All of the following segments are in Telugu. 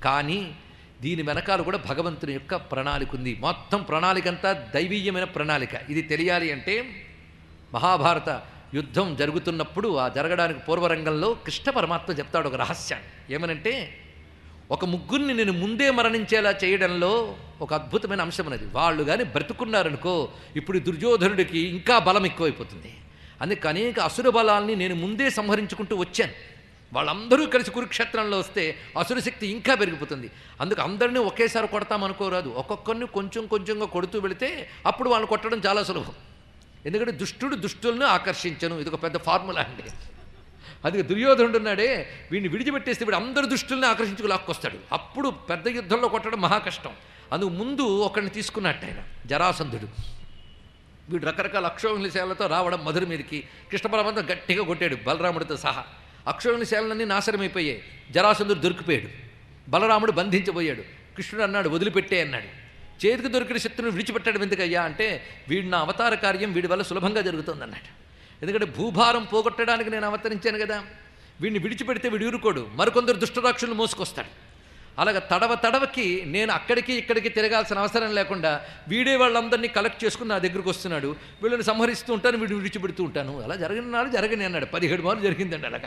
కానీ దీని వెనకాల కూడా భగవంతుని యొక్క ప్రణాళిక ఉంది మొత్తం ప్రణాళిక అంతా దైవీయమైన ప్రణాళిక ఇది తెలియాలి అంటే మహాభారత యుద్ధం జరుగుతున్నప్పుడు ఆ జరగడానికి పూర్వరంగంలో కృష్ణ పరమాత్మ చెప్తాడు ఒక రహస్యాన్ని ఏమనంటే ఒక ముగ్గురిని నేను ముందే మరణించేలా చేయడంలో ఒక అద్భుతమైన అంశం ఉన్నది వాళ్ళు కానీ బ్రతుకున్నారనుకో ఇప్పుడు ఈ దుర్యోధనుడికి ఇంకా బలం ఎక్కువైపోతుంది అందుకే అనేక అసుర బలాల్ని నేను ముందే సంహరించుకుంటూ వచ్చాను వాళ్ళందరూ కలిసి కురుక్షేత్రంలో వస్తే అసుర శక్తి ఇంకా పెరిగిపోతుంది అందుకు అందరినీ ఒకేసారి కొడతామనుకోరాదు ఒక్కొక్కరిని కొంచెం కొంచెంగా కొడుతూ వెళితే అప్పుడు వాళ్ళని కొట్టడం చాలా సులభం ఎందుకంటే దుష్టుడు దుష్టులను ఆకర్షించను ఇది ఒక పెద్ద ఫార్ములా అండి అందుకే దుర్యోధనుడు ఉన్నాడే వీడిని విడిచిపెట్టేస్తే వీడు అందరు దుష్టుల్ని ఆకర్షించుకు లాక్కొస్తాడు అప్పుడు పెద్ద యుద్ధంలో కొట్టడం మహా కష్టం అందుకు ముందు ఒకరిని తీసుకున్నట్టు ఆయన జరాసంధుడు వీడు రకరకాల అక్షోహిణి సేవలతో రావడం మధుర మీదకి కృష్ణ పరమాత్మ గట్టిగా కొట్టాడు బలరాముడితో సహా అక్షోహిణి సేవలన్నీ నాశనమైపోయాయి జరాసంధుడు దొరికిపోయాడు బలరాముడు బంధించబోయాడు కృష్ణుడు అన్నాడు వదిలిపెట్టే అన్నాడు చేతికి దొరికిన శత్రువుని విడిచిపెట్టడం ఎందుకయ్యా అంటే వీడి నా అవతార కార్యం వీడి వల్ల సులభంగా జరుగుతుంది అన్నాడు ఎందుకంటే భూభారం పోగొట్టడానికి నేను అవతరించాను కదా వీడిని విడిచిపెడితే వీడు ఊరుకోడు మరికొందరు దుష్టరాక్షులు మోసుకొస్తాడు అలాగ తడవ తడవకి నేను అక్కడికి ఇక్కడికి తిరగాల్సిన అవసరం లేకుండా వీడే వాళ్ళందరినీ కలెక్ట్ చేసుకుని నా దగ్గరకు వస్తున్నాడు వీళ్ళని సంహరిస్తూ ఉంటాను వీడిని విడిచిపెడుతూ ఉంటాను అలా జరిగిన నాడు జరగని అన్నాడు పదిహేడు మార్లు జరిగిందండి అలాగా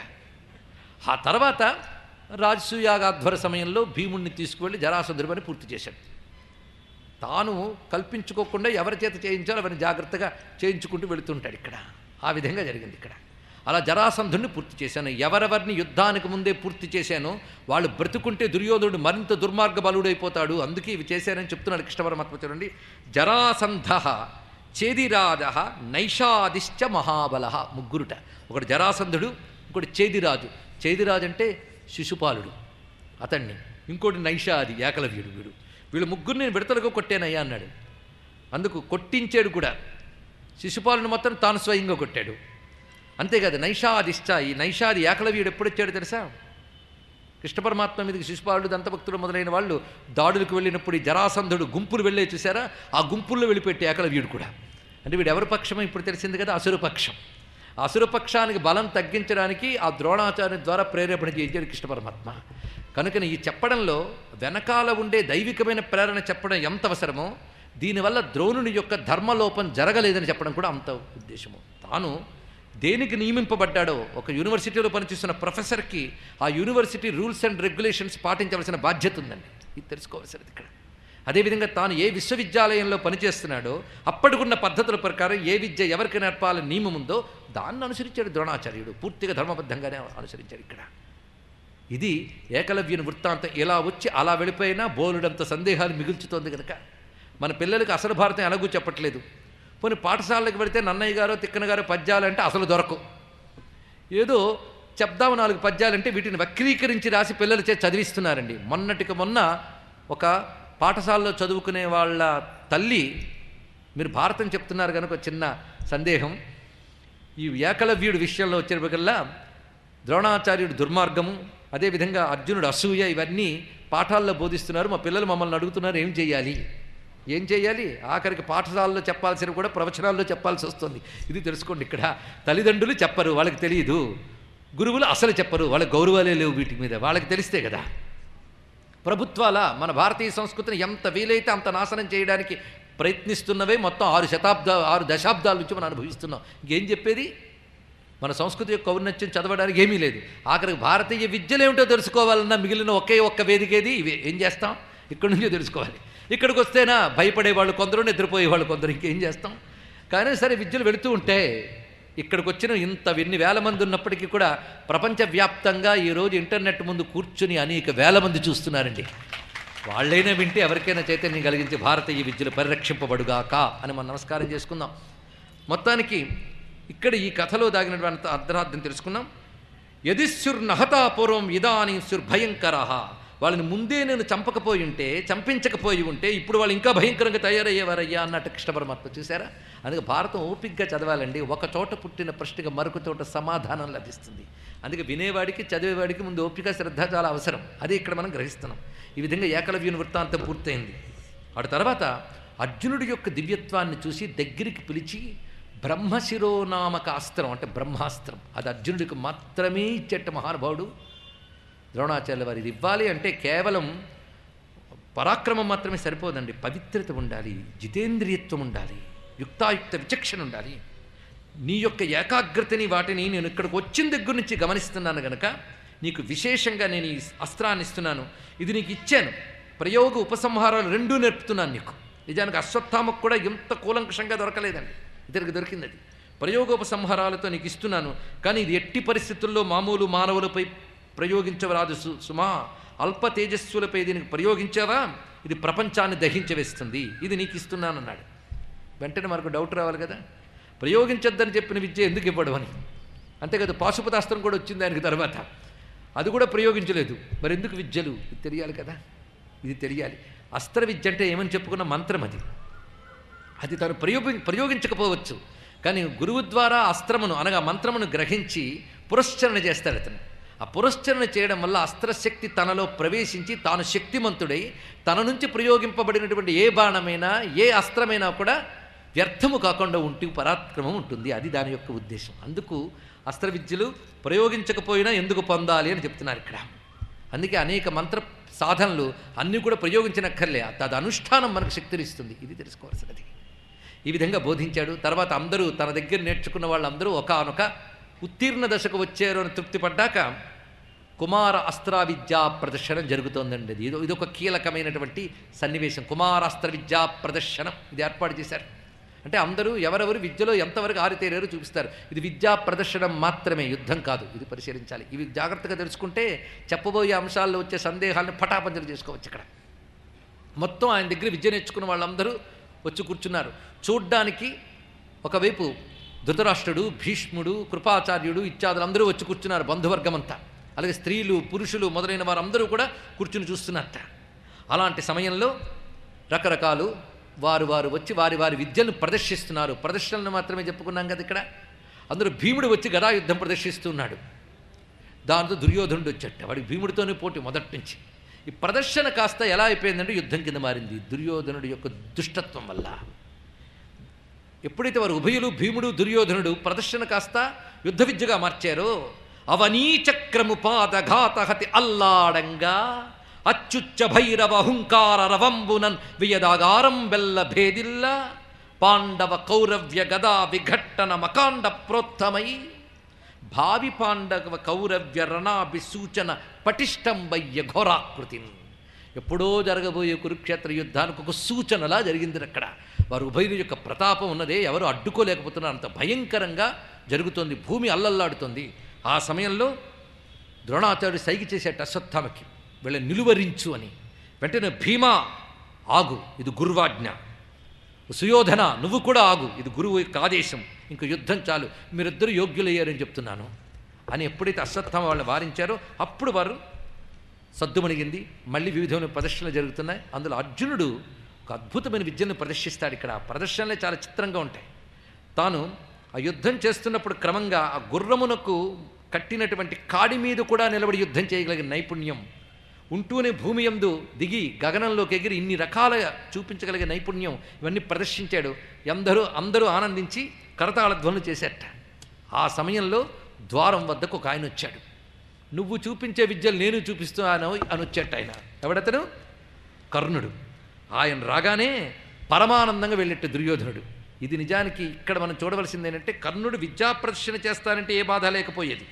ఆ తర్వాత రాజసూయాగాధ్వర సమయంలో భీముణ్ణి తీసుకువెళ్ళి జరాసంధురమని పూర్తి చేశాడు తాను కల్పించుకోకుండా ఎవరి చేత చేయించాలో అవన్నీ జాగ్రత్తగా చేయించుకుంటూ వెళుతుంటాడు ఇక్కడ ఆ విధంగా జరిగింది ఇక్కడ అలా జరాసంధుడిని పూర్తి చేశాను ఎవరెవరిని యుద్ధానికి ముందే పూర్తి చేశానో వాళ్ళు బ్రతుకుంటే దుర్యోధనుడు మరింత దుర్మార్గ బలుడైపోతాడు అందుకే ఇవి చేశానని చెప్తున్నాడు కృష్ణ పరమాత్మ చూడండి జరాసంధ చేదిరాజ నైషాదిశ్చ మహాబల ముగ్గురుట ఒకటి జరాసంధుడు ఇంకోటి చేదిరాజు చేదిరాజు అంటే శిశుపాలుడు అతన్ని ఇంకోటి నైషాది ఏకలవ్యుడు వీడు వీళ్ళు ముగ్గురు నేను విడతలుగా కొట్టానయ్యా అన్నాడు అందుకు కొట్టించాడు కూడా శిశుపాలుని మొత్తం తాను స్వయంగా కొట్టాడు అంతేకాదు నైషాదిష్ట ఈ నైషాది ఏకలవ్యుడు ఎప్పుడు వచ్చాడు తెలుసా కృష్ణ పరమాత్మ మీదకి శిశుపాలుడు దంతభక్తుడు మొదలైన వాళ్ళు దాడులకు వెళ్ళినప్పుడు ఈ జరాసంధుడు గుంపులు వెళ్ళే చూసారా ఆ గుంపుల్లో వెళ్ళిపెట్టి ఏకలవ్యుడు కూడా అంటే వీడు ఎవరి పక్షమో ఇప్పుడు తెలిసింది కదా అసురపక్షం ఆ అసురపక్షానికి బలం తగ్గించడానికి ఆ ద్రోణాచార్య ద్వారా ప్రేరేపణ చేయించాడు కృష్ణ పరమాత్మ కనుకని ఈ చెప్పడంలో వెనకాల ఉండే దైవికమైన ప్రేరణ చెప్పడం ఎంత అవసరమో దీనివల్ల ద్రోణుని యొక్క ధర్మలోపం జరగలేదని చెప్పడం కూడా అంత ఉద్దేశము తాను దేనికి నియమింపబడ్డాడో ఒక యూనివర్సిటీలో పనిచేస్తున్న ప్రొఫెసర్కి ఆ యూనివర్సిటీ రూల్స్ అండ్ రెగ్యులేషన్స్ పాటించవలసిన బాధ్యత ఉందండి ఇది తెలుసుకోవాల్సినది ఇక్కడ అదేవిధంగా తాను ఏ విశ్వవిద్యాలయంలో పనిచేస్తున్నాడో అప్పటికున్న పద్ధతుల ప్రకారం ఏ విద్య ఎవరికి నేర్పాలని నియమం ఉందో దాన్ని అనుసరించాడు ద్రోణాచార్యుడు పూర్తిగా ధర్మబద్ధంగానే అనుసరించాడు ఇక్కడ ఇది ఏకలవ్యుని వృత్తాంతం ఇలా వచ్చి అలా వెళ్ళిపోయినా బోలుడంత సందేహాలు మిగుల్చుతోంది కనుక మన పిల్లలకి అసలు భారతం ఎలాగూ చెప్పట్లేదు పోనీ పాఠశాలకు వెళితే నన్నయ్య గారో తిక్కన గారో పద్యాలంటే అసలు దొరకవు ఏదో చెప్దాము నాలుగు పద్యాలంటే వీటిని వక్రీకరించి రాసి పిల్లల చేతి చదివిస్తున్నారండి మొన్నటికి మొన్న ఒక పాఠశాలలో చదువుకునే వాళ్ళ తల్లి మీరు భారతం చెప్తున్నారు కనుక ఒక చిన్న సందేహం ఈ ఏకలవ్యుడి విషయంలో వచ్చేప్పటికల్లా ద్రోణాచార్యుడు దుర్మార్గము అదేవిధంగా అర్జునుడు అసూయ ఇవన్నీ పాఠాల్లో బోధిస్తున్నారు మా పిల్లలు మమ్మల్ని అడుగుతున్నారు ఏం చేయాలి ఏం చేయాలి ఆఖరికి పాఠశాలలో చెప్పాల్సిన కూడా ప్రవచనాల్లో చెప్పాల్సి వస్తుంది ఇది తెలుసుకోండి ఇక్కడ తల్లిదండ్రులు చెప్పరు వాళ్ళకి తెలియదు గురువులు అసలు చెప్పరు వాళ్ళకి గౌరవాలే లేవు వీటి మీద వాళ్ళకి తెలిస్తే కదా ప్రభుత్వాల మన భారతీయ సంస్కృతిని ఎంత వీలైతే అంత నాశనం చేయడానికి ప్రయత్నిస్తున్నవే మొత్తం ఆరు శతాబ్ద ఆరు దశాబ్దాల నుంచి మనం అనుభవిస్తున్నాం ఇంకేం చెప్పేది మన సంస్కృతి యొక్క ఔన్నత్యం చదవడానికి ఏమీ లేదు ఆఖరికి భారతీయ విద్యలేమిటో తెలుసుకోవాలన్నా మిగిలిన ఒకే ఒక్క వేదికేది ఇవే ఏం చేస్తాం ఇక్కడి నుంచే తెలుసుకోవాలి ఇక్కడికి వస్తేనా భయపడే వాళ్ళు కొందరు నిద్రపోయే వాళ్ళు కొందరు ఇంకేం చేస్తాం కానీ సరే విద్యలు వెళుతూ ఉంటే ఇక్కడికి వచ్చిన ఇంత ఎన్ని వేల మంది ఉన్నప్పటికీ కూడా ప్రపంచవ్యాప్తంగా ఈరోజు ఇంటర్నెట్ ముందు కూర్చుని అనేక వేల మంది చూస్తున్నారండి వాళ్ళైనా వింటే ఎవరికైనా చైతన్యం కలిగించి భారతీయ విద్యలు పరిరక్షింపబడుగాక అని మనం నమస్కారం చేసుకుందాం మొత్తానికి ఇక్కడ ఈ కథలో దాగినటువంటి అర్ధరార్థం తెలుసుకున్నాం యదిశుర్నహతా పూర్వం ఇదానీ సుర్భయంకర వాళ్ళని ముందే నేను చంపకపోయి ఉంటే చంపించకపోయి ఉంటే ఇప్పుడు వాళ్ళు ఇంకా భయంకరంగా తయారయ్యేవారయ్యా అన్నట్టు కృష్ణ పరమాత్మ చూసారా అందుకే భారతం ఓపిగ్గా చదవాలండి ఒక చోట పుట్టిన ప్రశ్నగా మరొక చోట సమాధానం లభిస్తుంది అందుకే వినేవాడికి చదివేవాడికి ముందు ఓపిక శ్రద్ధ చాలా అవసరం అది ఇక్కడ మనం గ్రహిస్తున్నాం ఈ విధంగా ఏకలవ్యుని వృత్తాంతం పూర్తయింది ఆ తర్వాత అర్జునుడి యొక్క దివ్యత్వాన్ని చూసి దగ్గరికి పిలిచి బ్రహ్మశిరోనామక అస్త్రం అంటే బ్రహ్మాస్త్రం అది అర్జునుడికి మాత్రమే ఇచ్చేట మహానుభావుడు ద్రోణాచార్య వారు ఇది ఇవ్వాలి అంటే కేవలం పరాక్రమం మాత్రమే సరిపోదండి పవిత్రత ఉండాలి జితేంద్రియత్వం ఉండాలి యుక్తాయుక్త విచక్షణ ఉండాలి నీ యొక్క ఏకాగ్రతని వాటిని నేను ఇక్కడికి వచ్చిన దగ్గర నుంచి గమనిస్తున్నాను గనక నీకు విశేషంగా నేను ఈ అస్త్రాన్ని ఇస్తున్నాను ఇది నీకు ఇచ్చాను ప్రయోగ ఉపసంహారాలు రెండూ నేర్పుతున్నాను నీకు నిజానికి అశ్వత్థామకు కూడా ఎంత కూలంకషంగా దొరకలేదండి ఇతనికి దొరికింది అది ప్రయోగోపసంహారాలతో నీకు ఇస్తున్నాను కానీ ఇది ఎట్టి పరిస్థితుల్లో మామూలు మానవులపై ప్రయోగించవరాదు సు సుమా అల్ప తేజస్సులపై దీనికి ప్రయోగించావా ఇది ప్రపంచాన్ని దహించవేస్తుంది ఇది నీకు ఇస్తున్నానన్నాడు వెంటనే మనకు డౌట్ రావాలి కదా ప్రయోగించొద్దని చెప్పిన విద్య ఎందుకు ఇవ్వడం అని అంతే కదా పాశుపతాస్త్రం కూడా వచ్చింది ఆయనకి తర్వాత అది కూడా ప్రయోగించలేదు మరి ఎందుకు విద్యలు ఇది తెలియాలి కదా ఇది తెలియాలి అస్త్ర విద్య అంటే ఏమని చెప్పుకున్న మంత్రం అది అది తను ప్రయోగి ప్రయోగించకపోవచ్చు కానీ గురువు ద్వారా అస్త్రమును అనగా మంత్రమును గ్రహించి పురస్చరణ చేస్తాడు అతను ఆ పురస్చరణ చేయడం వల్ల అస్త్రశక్తి తనలో ప్రవేశించి తాను శక్తిమంతుడై తన నుంచి ప్రయోగింపబడినటువంటి ఏ బాణమైనా ఏ అస్త్రమైనా కూడా వ్యర్థము కాకుండా ఉంటూ పరాక్రమం ఉంటుంది అది దాని యొక్క ఉద్దేశం అందుకు అస్త్ర విద్యలు ప్రయోగించకపోయినా ఎందుకు పొందాలి అని చెప్తున్నారు ఇక్కడ అందుకే అనేక మంత్ర సాధనలు అన్నీ కూడా ప్రయోగించినక్కర్లే తది అనుష్ఠానం మనకు శక్తినిస్తుంది ఇది తెలుసుకోవాల్సినది ఈ విధంగా బోధించాడు తర్వాత అందరూ తన దగ్గర నేర్చుకున్న వాళ్ళందరూ ఒకనొక ఉత్తీర్ణ దశకు వచ్చారు అని తృప్తి పడ్డాక కుమార అస్త్ర విద్యా ప్రదర్శనం జరుగుతోందండి ఇది ఇది ఒక కీలకమైనటువంటి సన్నివేశం కుమార అస్త్ర విద్యా ప్రదర్శనం ఇది ఏర్పాటు చేశారు అంటే అందరూ ఎవరెవరు విద్యలో ఎంతవరకు ఆరితేరారో చూపిస్తారు ఇది విద్యా ప్రదర్శనం మాత్రమే యుద్ధం కాదు ఇది పరిశీలించాలి ఇవి జాగ్రత్తగా తెలుసుకుంటే చెప్పబోయే అంశాల్లో వచ్చే సందేహాలను పటాపంచలు చేసుకోవచ్చు ఇక్కడ మొత్తం ఆయన దగ్గర విద్య నేర్చుకున్న వాళ్ళందరూ వచ్చి కూర్చున్నారు చూడ్డానికి ఒకవైపు ధృతరాష్ట్రుడు భీష్ముడు కృపాచార్యుడు ఇత్యాదులు అందరూ వచ్చి కూర్చున్నారు బంధువర్గం అంతా అలాగే స్త్రీలు పురుషులు మొదలైన వారందరూ కూడా కూర్చుని చూస్తున్నారట అలాంటి సమయంలో రకరకాలు వారు వారు వచ్చి వారి వారి విద్యను ప్రదర్శిస్తున్నారు ప్రదర్శనలు మాత్రమే చెప్పుకున్నాం కదా ఇక్కడ అందరూ భీముడు వచ్చి గదాయుద్ధం ప్రదర్శిస్తున్నాడు దాంతో దుర్యోధనుడు వచ్చేట వాడికి భీముడితోనే పోటీ మొదటి నుంచి ఈ ప్రదర్శన కాస్త ఎలా అయిపోయిందంటే యుద్ధం కింద మారింది దుర్యోధనుడి యొక్క దుష్టత్వం వల్ల ఎప్పుడైతే వారు ఉభయులు భీముడు దుర్యోధనుడు ప్రదర్శన కాస్త యుద్ధ విద్యగా మార్చారో అవనీచక్రము పాదఘాతహతి అల్లాడంగా అచ్యుచ్చ భైరవ హుంకార రవంబునన్ వియదాగారం బెల్ల భేదిల్ల పాండవ కౌరవ్య గదా విఘట్టన మకాండ ప్రోత్తమై భావి పాండవ కౌరవ్య రణాభి సూచన పటిష్టం వయ్య ఘోరాకృతిని ఎప్పుడో జరగబోయే కురుక్షేత్ర యుద్ధానికి ఒక సూచనలా జరిగింది అక్కడ వారు ఉభయుల యొక్క ప్రతాపం ఉన్నదే ఎవరు అడ్డుకోలేకపోతున్నారు అంత భయంకరంగా జరుగుతోంది భూమి అల్లల్లాడుతోంది ఆ సమయంలో ద్రోణాచార్యుడు సైకి చేసేట అశ్వత్థామకి వీళ్ళ నిలువరించు అని వెంటనే భీమా ఆగు ఇది గురువాజ్ఞ సుయోధన నువ్వు కూడా ఆగు ఇది గురువు యొక్క ఆదేశం ఇంక యుద్ధం చాలు మీరిద్దరూ యోగ్యులయ్యారని చెప్తున్నాను అని ఎప్పుడైతే అశ్వత్థామ వాళ్ళని వారించారో అప్పుడు వారు సద్దుమణిగింది మళ్ళీ వివిధమైన ప్రదర్శనలు జరుగుతున్నాయి అందులో అర్జునుడు ఒక అద్భుతమైన విద్యను ప్రదర్శిస్తాడు ఇక్కడ ఆ ప్రదర్శనలే చాలా చిత్రంగా ఉంటాయి తాను ఆ యుద్ధం చేస్తున్నప్పుడు క్రమంగా ఆ గుర్రమునకు కట్టినటువంటి కాడి మీద కూడా నిలబడి యుద్ధం చేయగలిగిన నైపుణ్యం ఉంటూనే భూమి యందు దిగి గగనంలోకి ఎగిరి ఇన్ని రకాల చూపించగలిగే నైపుణ్యం ఇవన్నీ ప్రదర్శించాడు అందరూ అందరూ ఆనందించి కరతాళ ధ్వనులు చేసేట ఆ సమయంలో ద్వారం వద్దకు ఒక ఆయన వచ్చాడు నువ్వు చూపించే విద్యలు నేను చూపిస్తున్నాను అని వచ్చేట ఆయన ఎవడతను కర్ణుడు ఆయన రాగానే పరమానందంగా వెళ్ళేట్టు దుర్యోధనుడు ఇది నిజానికి ఇక్కడ మనం చూడవలసింది ఏంటంటే కర్ణుడు విద్యా ప్రదర్శన చేస్తానంటే ఏ బాధ లేకపోయేది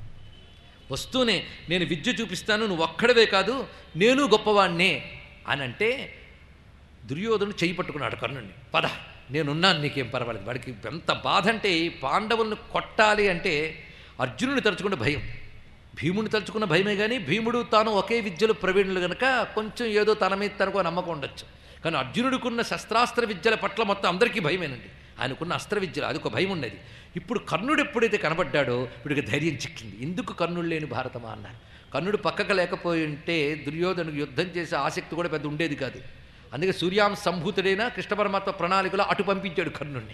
వస్తూనే నేను విద్య చూపిస్తాను నువ్వు ఒక్కడవే కాదు నేను గొప్పవాణ్ణే అని అంటే దుర్యోధనుడు చేయి పట్టుకున్నాడు కర్ణుడిని పద నేనున్నాను నీకేం పర్వాలేదు వాడికి ఎంత బాధ అంటే ఈ పాండవులను కొట్టాలి అంటే అర్జునుని తలుచుకున్న భయం భీముని తలుచుకున్న భయమే కానీ భీముడు తాను ఒకే విద్యలో ప్రవీణులు కనుక కొంచెం ఏదో తన మీద తనకు నమ్మకం ఉండొచ్చు కానీ అర్జునుడికున్న శస్త్రాస్త్ర విద్యల పట్ల మొత్తం అందరికీ భయమేనండి ఆయనకున్న అస్త్ర విద్యలు అది ఒక భయం ఉండేది ఇప్పుడు కర్ణుడు ఎప్పుడైతే కనబడ్డాడో వీడికి ధైర్యం చిక్కింది ఎందుకు కర్ణుడు లేని భారతమా అన్నారు కర్ణుడు పక్కకు లేకపోయి ఉంటే దుర్యోధనుకు యుద్ధం చేసే ఆసక్తి కూడా పెద్ద ఉండేది కాదు అందుకే సూర్యాం సంభూతుడైన కృష్ణ పరమాత్మ ప్రణాళికలో అటు పంపించాడు కర్ణుడిని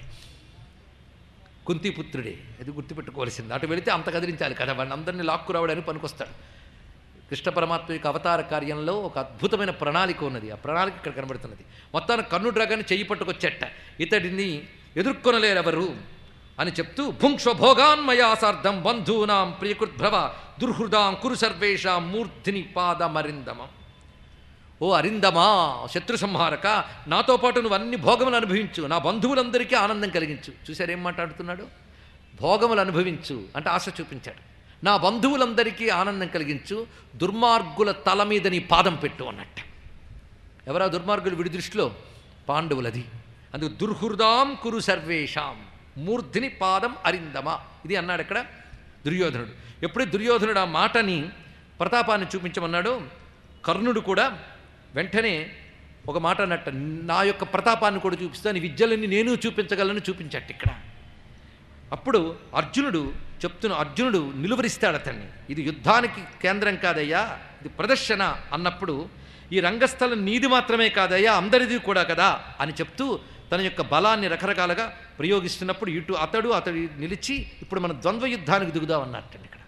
కుంతిపుత్రుడే అది గుర్తుపెట్టుకోవాల్సింది అటు వెళితే అంత కదిలించాలి కదా వాడిని అందరినీ లాక్కు రావడానికి పనికొస్తాడు కృష్ణ పరమాత్మ యొక్క అవతార కార్యంలో ఒక అద్భుతమైన ప్రణాళిక ఉన్నది ఆ ప్రణాళిక ఇక్కడ కనబడుతున్నది మొత్తాన్ని కర్ణుడు రాగానే చెయ్యి పట్టుకొచ్చేట ఇతడిని ఎదుర్కొనలేరెవరు అని చెప్తూ భుంక్ష భోగాన్మయాసార్థం బంధూనాం ప్రియకృద్భ్రవ దుర్హృదాం కురు సర్వేషాం మూర్ధిని పాదమరిందమం ఓ అరిందమా శత్రు సంహారక నాతో పాటు నువ్వు అన్ని భోగములు అనుభవించు నా బంధువులందరికీ ఆనందం కలిగించు చూశారు ఏం మాట్లాడుతున్నాడు భోగములు అనుభవించు అంటే ఆశ చూపించాడు నా బంధువులందరికీ ఆనందం కలిగించు దుర్మార్గుల తల మీద నీ పాదం పెట్టు అన్నట్ట ఎవరా దుర్మార్గులు విడి దృష్టిలో పాండవులది అందుకు దుర్హృదాం కురు సర్వేషాం మూర్ధిని పాదం అరిందమా ఇది అన్నాడు ఇక్కడ దుర్యోధనుడు ఎప్పుడైతే దుర్యోధనుడు ఆ మాటని ప్రతాపాన్ని చూపించమన్నాడో కర్ణుడు కూడా వెంటనే ఒక మాట అన్నట్ట నా యొక్క ప్రతాపాన్ని కూడా చూపిస్తాను ఈ విద్యలన్నీ నేను చూపించగలను చూపించట్టు ఇక్కడ అప్పుడు అర్జునుడు చెప్తున్న అర్జునుడు నిలువరిస్తాడు అతన్ని ఇది యుద్ధానికి కేంద్రం కాదయ్యా ఇది ప్రదర్శన అన్నప్పుడు ఈ రంగస్థలం నీది మాత్రమే కాదయ్యా అందరిది కూడా కదా అని చెప్తూ తన యొక్క బలాన్ని రకరకాలుగా ప్రయోగిస్తున్నప్పుడు ఇటు అతడు అతడు నిలిచి ఇప్పుడు మనం ద్వంద్వ యుద్ధానికి దిగుదాం అన్నట్టండి ఇక్కడ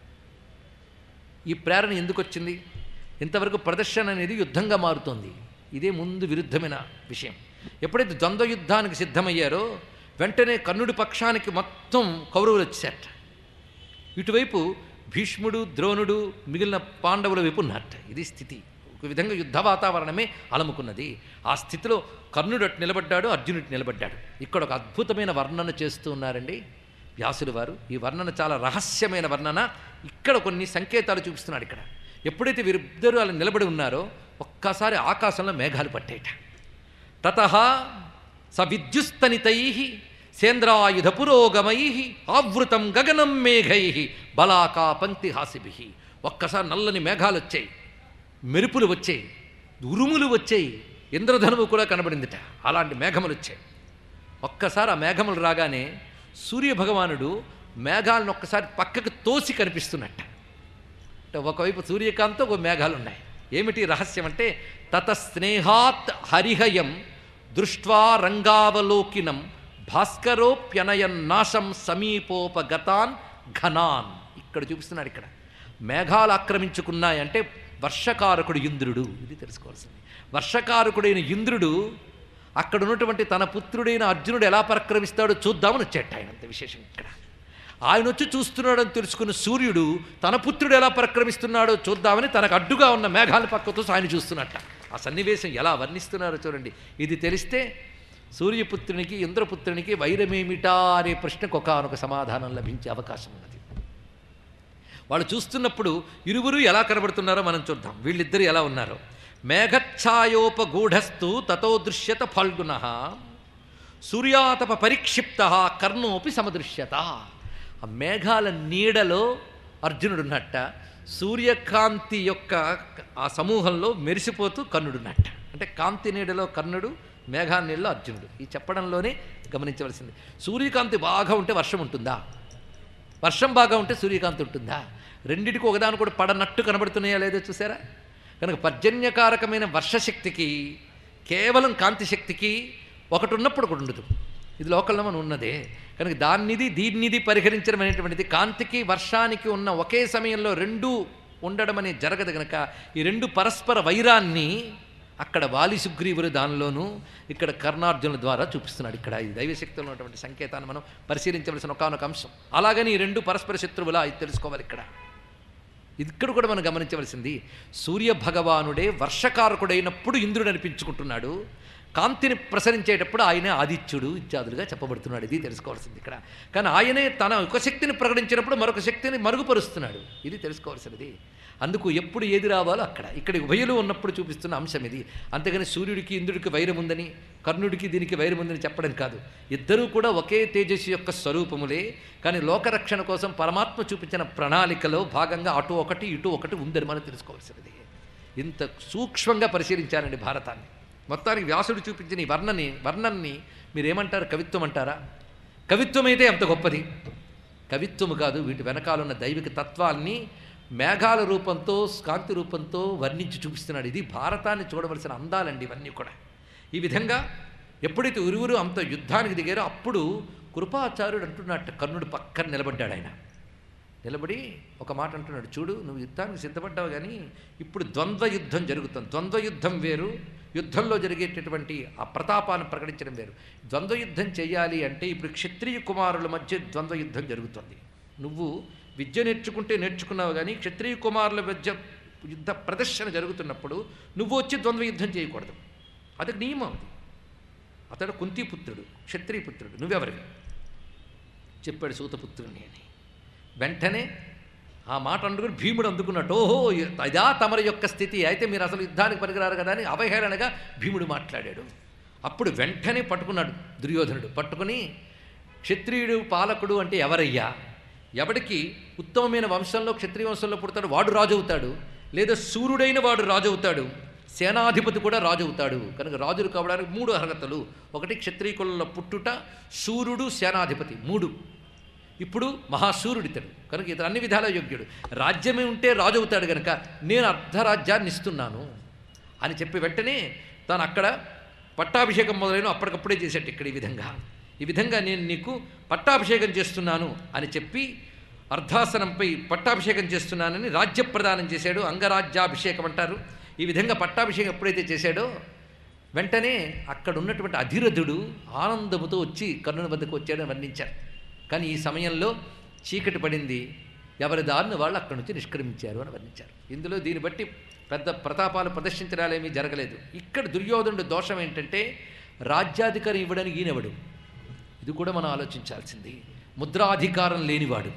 ఈ ప్రేరణ ఎందుకు వచ్చింది ఇంతవరకు ప్రదర్శన అనేది యుద్ధంగా మారుతోంది ఇదే ముందు విరుద్ధమైన విషయం ఎప్పుడైతే ద్వంద్వ యుద్ధానికి సిద్ధమయ్యారో వెంటనే కర్ణుడి పక్షానికి మొత్తం కౌరవులు వచ్చారట ఇటువైపు భీష్ముడు ద్రోణుడు మిగిలిన పాండవుల వైపు ఉన్నట్ట ఇది స్థితి ఒక విధంగా యుద్ధ వాతావరణమే అలముకున్నది ఆ స్థితిలో కర్ణుడు అటు నిలబడ్డాడు అర్జునుడు నిలబడ్డాడు ఇక్కడ ఒక అద్భుతమైన వర్ణన చేస్తూ ఉన్నారండి వ్యాసులు వారు ఈ వర్ణన చాలా రహస్యమైన వర్ణన ఇక్కడ కొన్ని సంకేతాలు చూపిస్తున్నాడు ఇక్కడ ఎప్పుడైతే వీరిద్దరూ అలా నిలబడి ఉన్నారో ఒక్కసారి ఆకాశంలో మేఘాలు పట్టేట తత స విద్యుస్తనితై సేంద్రాయుధ పురోగమై ఆవృతం గగనం మేఘై బలాకా పంక్తి హాసిభి ఒక్కసారి నల్లని మేఘాలు వచ్చాయి మెరుపులు వచ్చాయి ఉరుములు వచ్చాయి ఇంద్రధనువు కూడా కనబడిందిట అలాంటి మేఘములు వచ్చాయి ఒక్కసారి ఆ మేఘములు రాగానే సూర్యభగవానుడు మేఘాలను ఒక్కసారి పక్కకు తోసి కనిపిస్తున్నట్ట అంటే ఒకవైపు సూర్యకాంతం ఒక మేఘాలు ఉన్నాయి ఏమిటి రహస్యం అంటే తత స్నేహాత్ హరిహయం దృష్ట్వా రంగావలోకినం భాస్కరోప్యనయన్ నాశం సమీపోపగతాన్ ఘనాన్ ఇక్కడ చూపిస్తున్నాడు ఇక్కడ మేఘాలు ఆక్రమించుకున్నాయంటే వర్షకారకుడు ఇంద్రుడు ఇది తెలుసుకోవాల్సింది వర్షకారకుడైన ఇంద్రుడు అక్కడ ఉన్నటువంటి తన పుత్రుడైన అర్జునుడు ఎలా పరక్రమిస్తాడో చూద్దామని వచ్చేట ఆయన అంత విశేషం ఇక్కడ ఆయన వచ్చి చూస్తున్నాడని తెలుసుకున్న సూర్యుడు తన పుత్రుడు ఎలా పరిక్రమిస్తున్నాడో చూద్దామని తనకు అడ్డుగా ఉన్న మేఘాల పక్కతో ఆయన చూస్తున్నట్ట ఆ సన్నివేశం ఎలా వర్ణిస్తున్నారో చూడండి ఇది తెలిస్తే సూర్యపుత్రునికి ఇంద్రపుత్రునికి వైరమేమిటా అనే ప్రశ్నకు ఒకనొక సమాధానం లభించే అవకాశం ఉన్నది వాళ్ళు చూస్తున్నప్పుడు ఇరువురు ఎలా కనబడుతున్నారో మనం చూద్దాం వీళ్ళిద్దరు ఎలా ఉన్నారో మేఘఛాయోపగూఢస్తు తతో దృశ్యత ఫల్గుణ సూర్యాతప పరిక్షిప్త కర్ణోపి సమదృశ్యత ఆ మేఘాల నీడలో అర్జునుడున్నట్ట సూర్యకాంతి యొక్క ఆ సమూహంలో మెరిసిపోతూ కర్ణుడున్నట్ట అంటే కాంతి నీడలో కర్ణుడు మేఘా నీడలో అర్జునుడు ఈ చెప్పడంలోనే గమనించవలసింది సూర్యకాంతి బాగా ఉంటే వర్షం ఉంటుందా వర్షం బాగా ఉంటే సూర్యకాంతి ఉంటుందా రెండిటికి ఒకదాని కూడా పడనట్టు కనబడుతున్నాయా లేదో చూసారా కనుక పర్జన్యకారకమైన వర్షశక్తికి కేవలం కాంతి శక్తికి ఒకటి ఉన్నప్పుడు ఒకటి ఉండదు ఇది లోకల్లో మనం ఉన్నదే కనుక దాన్నిది దీన్నిది పరిహరించడం అనేటువంటిది కాంతికి వర్షానికి ఉన్న ఒకే సమయంలో రెండూ ఉండడం అనేది జరగదు కనుక ఈ రెండు పరస్పర వైరాన్ని అక్కడ వాలి సుగ్రీవులు దానిలోనూ ఇక్కడ కర్ణార్జునుల ద్వారా చూపిస్తున్నాడు ఇక్కడ ఈ దైవశక్తిలో ఉన్నటువంటి సంకేతాన్ని మనం పరిశీలించవలసిన ఒకనొక అంశం అలాగని ఈ రెండు పరస్పర శత్రువులా ఇది తెలుసుకోవాలి ఇక్కడ ఇక్కడ కూడా మనం గమనించవలసింది సూర్య భగవానుడే వర్షకారకుడైనప్పుడు ఇంద్రుడు అనిపించుకుంటున్నాడు కాంతిని ప్రసరించేటప్పుడు ఆయనే ఆదిత్యుడు ఇత్యాదులుగా చెప్పబడుతున్నాడు ఇది తెలుసుకోవాల్సింది ఇక్కడ కానీ ఆయనే తన ఒక శక్తిని ప్రకటించినప్పుడు మరొక శక్తిని మరుగుపరుస్తున్నాడు ఇది తెలుసుకోవాల్సినది అందుకు ఎప్పుడు ఏది రావాలో అక్కడ ఇక్కడ ఉభయలు ఉన్నప్పుడు చూపిస్తున్న అంశం ఇది అంతేగాని సూర్యుడికి ఇంద్రుడికి వైరం ఉందని కర్ణుడికి దీనికి వైరం ఉందని చెప్పడం కాదు ఇద్దరూ కూడా ఒకే తేజస్సు యొక్క స్వరూపములే కానీ లోకరక్షణ కోసం పరమాత్మ చూపించిన ప్రణాళికలో భాగంగా అటు ఒకటి ఇటు ఒకటి ఉందని మనం తెలుసుకోవాల్సినది ఇంత సూక్ష్మంగా పరిశీలించారండి భారతాన్ని మొత్తానికి వ్యాసుడు చూపించిన ఈ వర్ణని వర్ణన్ని మీరేమంటారు కవిత్వం అంటారా కవిత్వం అయితే ఎంత గొప్పది కవిత్వము కాదు వీటి వెనకాలన్న దైవిక తత్వాల్ని మేఘాల రూపంతో కాంతి రూపంతో వర్ణించి చూపిస్తున్నాడు ఇది భారతాన్ని చూడవలసిన అందాలండి ఇవన్నీ కూడా ఈ విధంగా ఎప్పుడైతే ఉరువురు అంత యుద్ధానికి దిగారో అప్పుడు కృపాచార్యుడు అంటున్నట్టు కర్ణుడు పక్కన నిలబడ్డాడు ఆయన నిలబడి ఒక మాట అంటున్నాడు చూడు నువ్వు యుద్ధానికి సిద్ధపడ్డావు కానీ ఇప్పుడు ద్వంద్వ యుద్ధం జరుగుతుంది ద్వంద్వ యుద్ధం వేరు యుద్ధంలో జరిగేటటువంటి ఆ ప్రతాపాన్ని ప్రకటించడం వేరు ద్వంద్వ యుద్ధం చేయాలి అంటే ఇప్పుడు క్షత్రియ కుమారుల మధ్య ద్వంద్వ యుద్ధం జరుగుతుంది నువ్వు విద్య నేర్చుకుంటే నేర్చుకున్నావు కానీ క్షత్రియ కుమారుల మధ్య యుద్ధ ప్రదర్శన జరుగుతున్నప్పుడు నువ్వు వచ్చి ద్వంద్వ యుద్ధం చేయకూడదు అది నియమం అది అతడు కుంతిపుత్రుడు క్షత్రియపుత్రుడు నువ్వెవరివి చెప్పాడు సూతపుత్రుడిని అని వెంటనే ఆ మాట అందుకుని భీముడు అందుకున్నట్టు ఓహో ఇదా తమరి యొక్క స్థితి అయితే మీరు అసలు యుద్ధానికి పనికిరారు కదా అని అవహేళనగా భీముడు మాట్లాడాడు అప్పుడు వెంటనే పట్టుకున్నాడు దుర్యోధనుడు పట్టుకుని క్షత్రియుడు పాలకుడు అంటే ఎవరయ్యా ఎవడికి ఉత్తమమైన వంశంలో క్షత్రియ వంశంలో పుడతాడు వాడు రాజు అవుతాడు లేదా సూర్యుడైన వాడు రాజు అవుతాడు సేనాధిపతి కూడా రాజు అవుతాడు కనుక రాజులు కావడానికి మూడు అర్హతలు ఒకటి క్షత్రియ కులంలో పుట్టుట సూర్యుడు సేనాధిపతి మూడు ఇప్పుడు మహాసూర్యుడితడు కనుక ఇతను అన్ని విధాల యోగ్యుడు రాజ్యమే ఉంటే రాజు అవుతాడు కనుక నేను అర్ధరాజ్యాన్ని ఇస్తున్నాను అని చెప్పి వెంటనే తాను అక్కడ పట్టాభిషేకం మొదలైన అప్పటికప్పుడే చేసేట ఇక్కడ ఈ విధంగా ఈ విధంగా నేను నీకు పట్టాభిషేకం చేస్తున్నాను అని చెప్పి అర్ధాసనంపై పట్టాభిషేకం చేస్తున్నానని రాజ్య ప్రదానం చేశాడు అంగరాజ్యాభిషేకం అంటారు ఈ విధంగా పట్టాభిషేకం ఎప్పుడైతే చేశాడో వెంటనే అక్కడ ఉన్నటువంటి అధిరథుడు ఆనందముతో వచ్చి కర్ణుని వద్దకు వచ్చాడని వర్ణించారు కానీ ఈ సమయంలో చీకటి పడింది ఎవరి దారిని వాళ్ళు అక్కడి నుంచి నిష్క్రమించారు అని వర్ణించారు ఇందులో దీన్ని బట్టి పెద్ద ప్రతాపాలు ప్రదర్శించడాలేమీ జరగలేదు ఇక్కడ దుర్యోధనుడు దోషం ఏంటంటే రాజ్యాధికారం ఇవ్వడానికి ఈయనెవడు ఇది కూడా మనం ఆలోచించాల్సింది ముద్రాధికారం లేనివాడు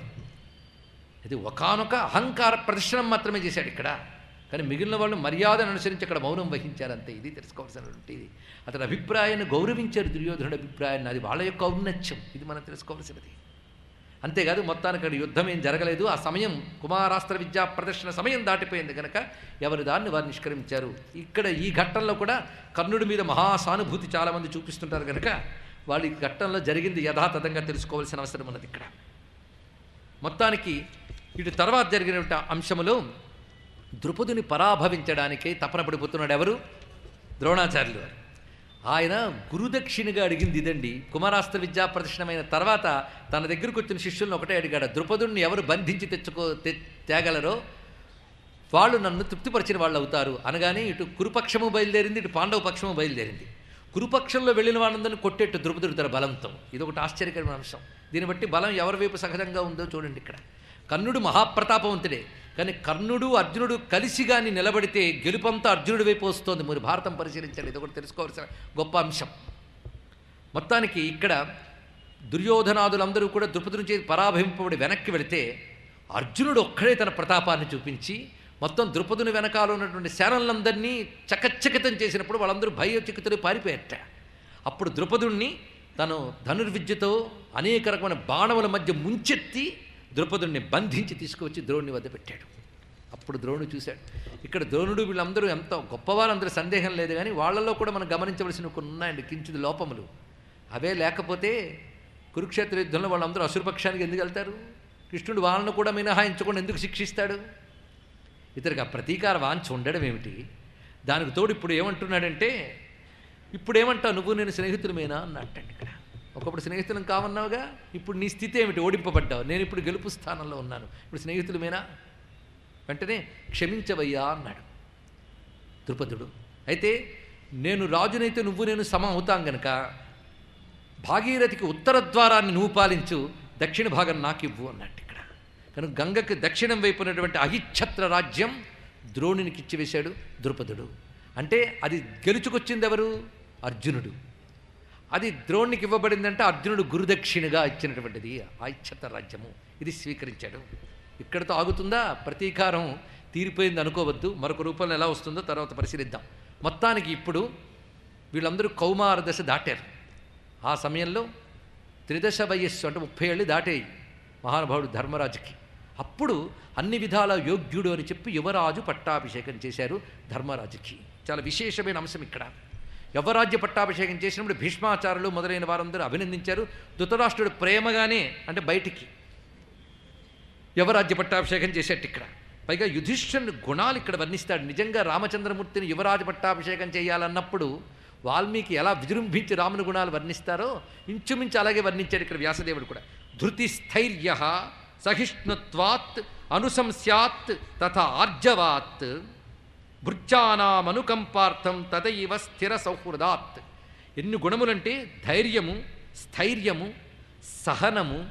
ఇది ఒకానొక అహంకార ప్రదర్శనం మాత్రమే చేశాడు ఇక్కడ కానీ మిగిలిన వాళ్ళు మర్యాదను అనుసరించి అక్కడ మౌనం వహించారంతే ఇది తెలుసుకోవాల్సినటువంటి ఇది అతని అభిప్రాయాన్ని గౌరవించారు దుర్యోధనుడి అభిప్రాయాన్ని అది వాళ్ళ యొక్క ఔన్నత్యం ఇది మనం తెలుసుకోవాల్సినది అంతేకాదు మొత్తానికి అక్కడ యుద్ధం ఏం జరగలేదు ఆ సమయం కుమారాస్త్ర విద్యా ప్రదర్శన సమయం దాటిపోయింది కనుక ఎవరి దాన్ని వారు నిష్కరించారు ఇక్కడ ఈ ఘట్టంలో కూడా కర్ణుడి మీద మహాసానుభూతి చాలామంది చూపిస్తుంటారు కనుక వాళ్ళు ఈ ఘట్టంలో జరిగింది యథాతథంగా తెలుసుకోవాల్సిన అవసరం ఉన్నది ఇక్కడ మొత్తానికి ఇటు తర్వాత జరిగిన అంశములో ద్రుపదుని పరాభవించడానికే తపన పడిపోతున్నాడు ఎవరు ద్రోణాచార్యులు వారు ఆయన గురుదక్షిణగా అడిగింది ఇదండి కుమారాస్త్ర విద్యా ప్రదర్శనమైన తర్వాత తన దగ్గరకు వచ్చిన శిష్యులను ఒకటే అడిగాడు ద్రుపదుణ్ణి ఎవరు బంధించి తెచ్చుకో తె తేగలరో వాళ్ళు నన్ను తృప్తిపరిచిన వాళ్ళు అవుతారు అనగానే ఇటు కురుపక్షము బయలుదేరింది ఇటు పాండవ పక్షము బయలుదేరింది కురుపక్షంలో వెళ్ళిన వాళ్ళందరినీ కొట్టేట్టు ద్రుపదుడు తన బలంతో ఇది ఒకటి ఆశ్చర్యకరమైన అంశం దీన్ని బట్టి బలం ఎవరి వైపు సహజంగా ఉందో చూడండి ఇక్కడ కర్ణుడు మహాప్రతాపవంతుడే కానీ కర్ణుడు అర్జునుడు కలిసి కానీ నిలబడితే గెలుపంతా అర్జునుడి వైపు వస్తోంది మీరు భారతం పరిశీలించండి ఇది ఒకటి తెలుసుకోవాల్సిన గొప్ప అంశం మొత్తానికి ఇక్కడ దుర్యోధనాదులందరూ కూడా ద్రుపదుని చేతి పరాభవింపబడి వెనక్కి వెళితే అర్జునుడు ఒక్కడే తన ప్రతాపాన్ని చూపించి మొత్తం ద్రుపదుని వెనకాల ఉన్నటువంటి సేనలందరినీ చకచకితం చేసినప్పుడు వాళ్ళందరూ భయచికితులు పారిపోయారట అప్పుడు ద్రుపదుణ్ణి తను ధనుర్విద్యతో అనేక రకమైన బాణముల మధ్య ముంచెత్తి ద్రుపదుణ్ణి బంధించి తీసుకువచ్చి ద్రోణుని వద్ద పెట్టాడు అప్పుడు ద్రోణుడు చూశాడు ఇక్కడ ద్రోణుడు వీళ్ళందరూ ఎంత గొప్పవారందరూ సందేహం లేదు కానీ వాళ్ళలో కూడా మనం గమనించవలసిన కొన్ని ఉన్నాయండి కించిది లోపములు అవే లేకపోతే కురుక్షేత్ర యుద్ధంలో వాళ్ళందరూ అసురపక్షానికి ఎందుకు వెళ్తారు కృష్ణుడు వాళ్ళను కూడా మినహాయించకుండా ఎందుకు శిక్షిస్తాడు ఇతనికి ఆ ప్రతీకార వాంఛ ఉండడం ఏమిటి దానికి తోడు ఇప్పుడు ఏమంటున్నాడంటే ఇప్పుడు ఏమంటావు నువ్వు నేను స్నేహితులమేనా అన్నట్టండి ఇక్కడ ఒకప్పుడు స్నేహితులం కావన్నావుగా ఇప్పుడు నీ స్థితి ఏమిటి ఓడింపబడ్డావు నేను ఇప్పుడు గెలుపు స్థానంలో ఉన్నాను ఇప్పుడు స్నేహితులమేనా వెంటనే క్షమించవయ్యా అన్నాడు ద్రుపదుడు అయితే నేను రాజునైతే నువ్వు నేను సమం అవుతాం గనక భాగీరథికి ఉత్తర ద్వారాన్ని నువ్వు పాలించు దక్షిణ భాగం నాకు ఇవ్వు అన్నట్టు ఇక్కడ కనుక గంగకి దక్షిణం వైపు ఉన్నటువంటి అహిఛత్ర రాజ్యం ద్రోణునికి ఇచ్చివేశాడు ద్రుపదుడు అంటే అది గెలుచుకొచ్చింది ఎవరు అర్జునుడు అది ద్రోణునికి ఇవ్వబడిందంటే అర్జునుడు గురుదక్షిణగా ఇచ్చినటువంటిది ఆయిచ్ఛత్ర రాజ్యము ఇది స్వీకరించాడు ఇక్కడితో ఆగుతుందా ప్రతీకారం తీరిపోయింది అనుకోవద్దు మరొక రూపంలో ఎలా వస్తుందో తర్వాత పరిశీలిద్దాం మొత్తానికి ఇప్పుడు వీళ్ళందరూ కౌమార దశ దాటారు ఆ సమయంలో త్రిదశ వయస్సు అంటే ముప్పై ఏళ్ళు దాటేయి మహానుభావుడు ధర్మరాజుకి అప్పుడు అన్ని విధాల యోగ్యుడు అని చెప్పి యువరాజు పట్టాభిషేకం చేశారు ధర్మరాజుకి చాలా విశేషమైన అంశం ఇక్కడ యువరాజ్య పట్టాభిషేకం చేసినప్పుడు భీష్మాచారులు మొదలైన వారందరూ అభినందించారు ధృతరాష్ట్రుడు ప్రేమగానే అంటే బయటికి యువరాజ్య పట్టాభిషేకం చేసేట్టు ఇక్కడ పైగా యుధిష్ఠుని గుణాలు ఇక్కడ వర్ణిస్తాడు నిజంగా రామచంద్రమూర్తిని యువరాజ పట్టాభిషేకం చేయాలన్నప్పుడు వాల్మీకి ఎలా విజృంభించి రాముని గుణాలు వర్ణిస్తారో ఇంచుమించు అలాగే వర్ణించాడు ఇక్కడ వ్యాసదేవుడు కూడా ధృతి స్థైర్య సహిష్ణుత్వాత్ అనుశంస్యాత్ తథా ఆర్జవాత్ భృత్యానామనుకంపార్థం తదైవ స్థిర సౌహృదాత్ ఎన్ని గుణములంటే ధైర్యము స్థైర్యము సహనము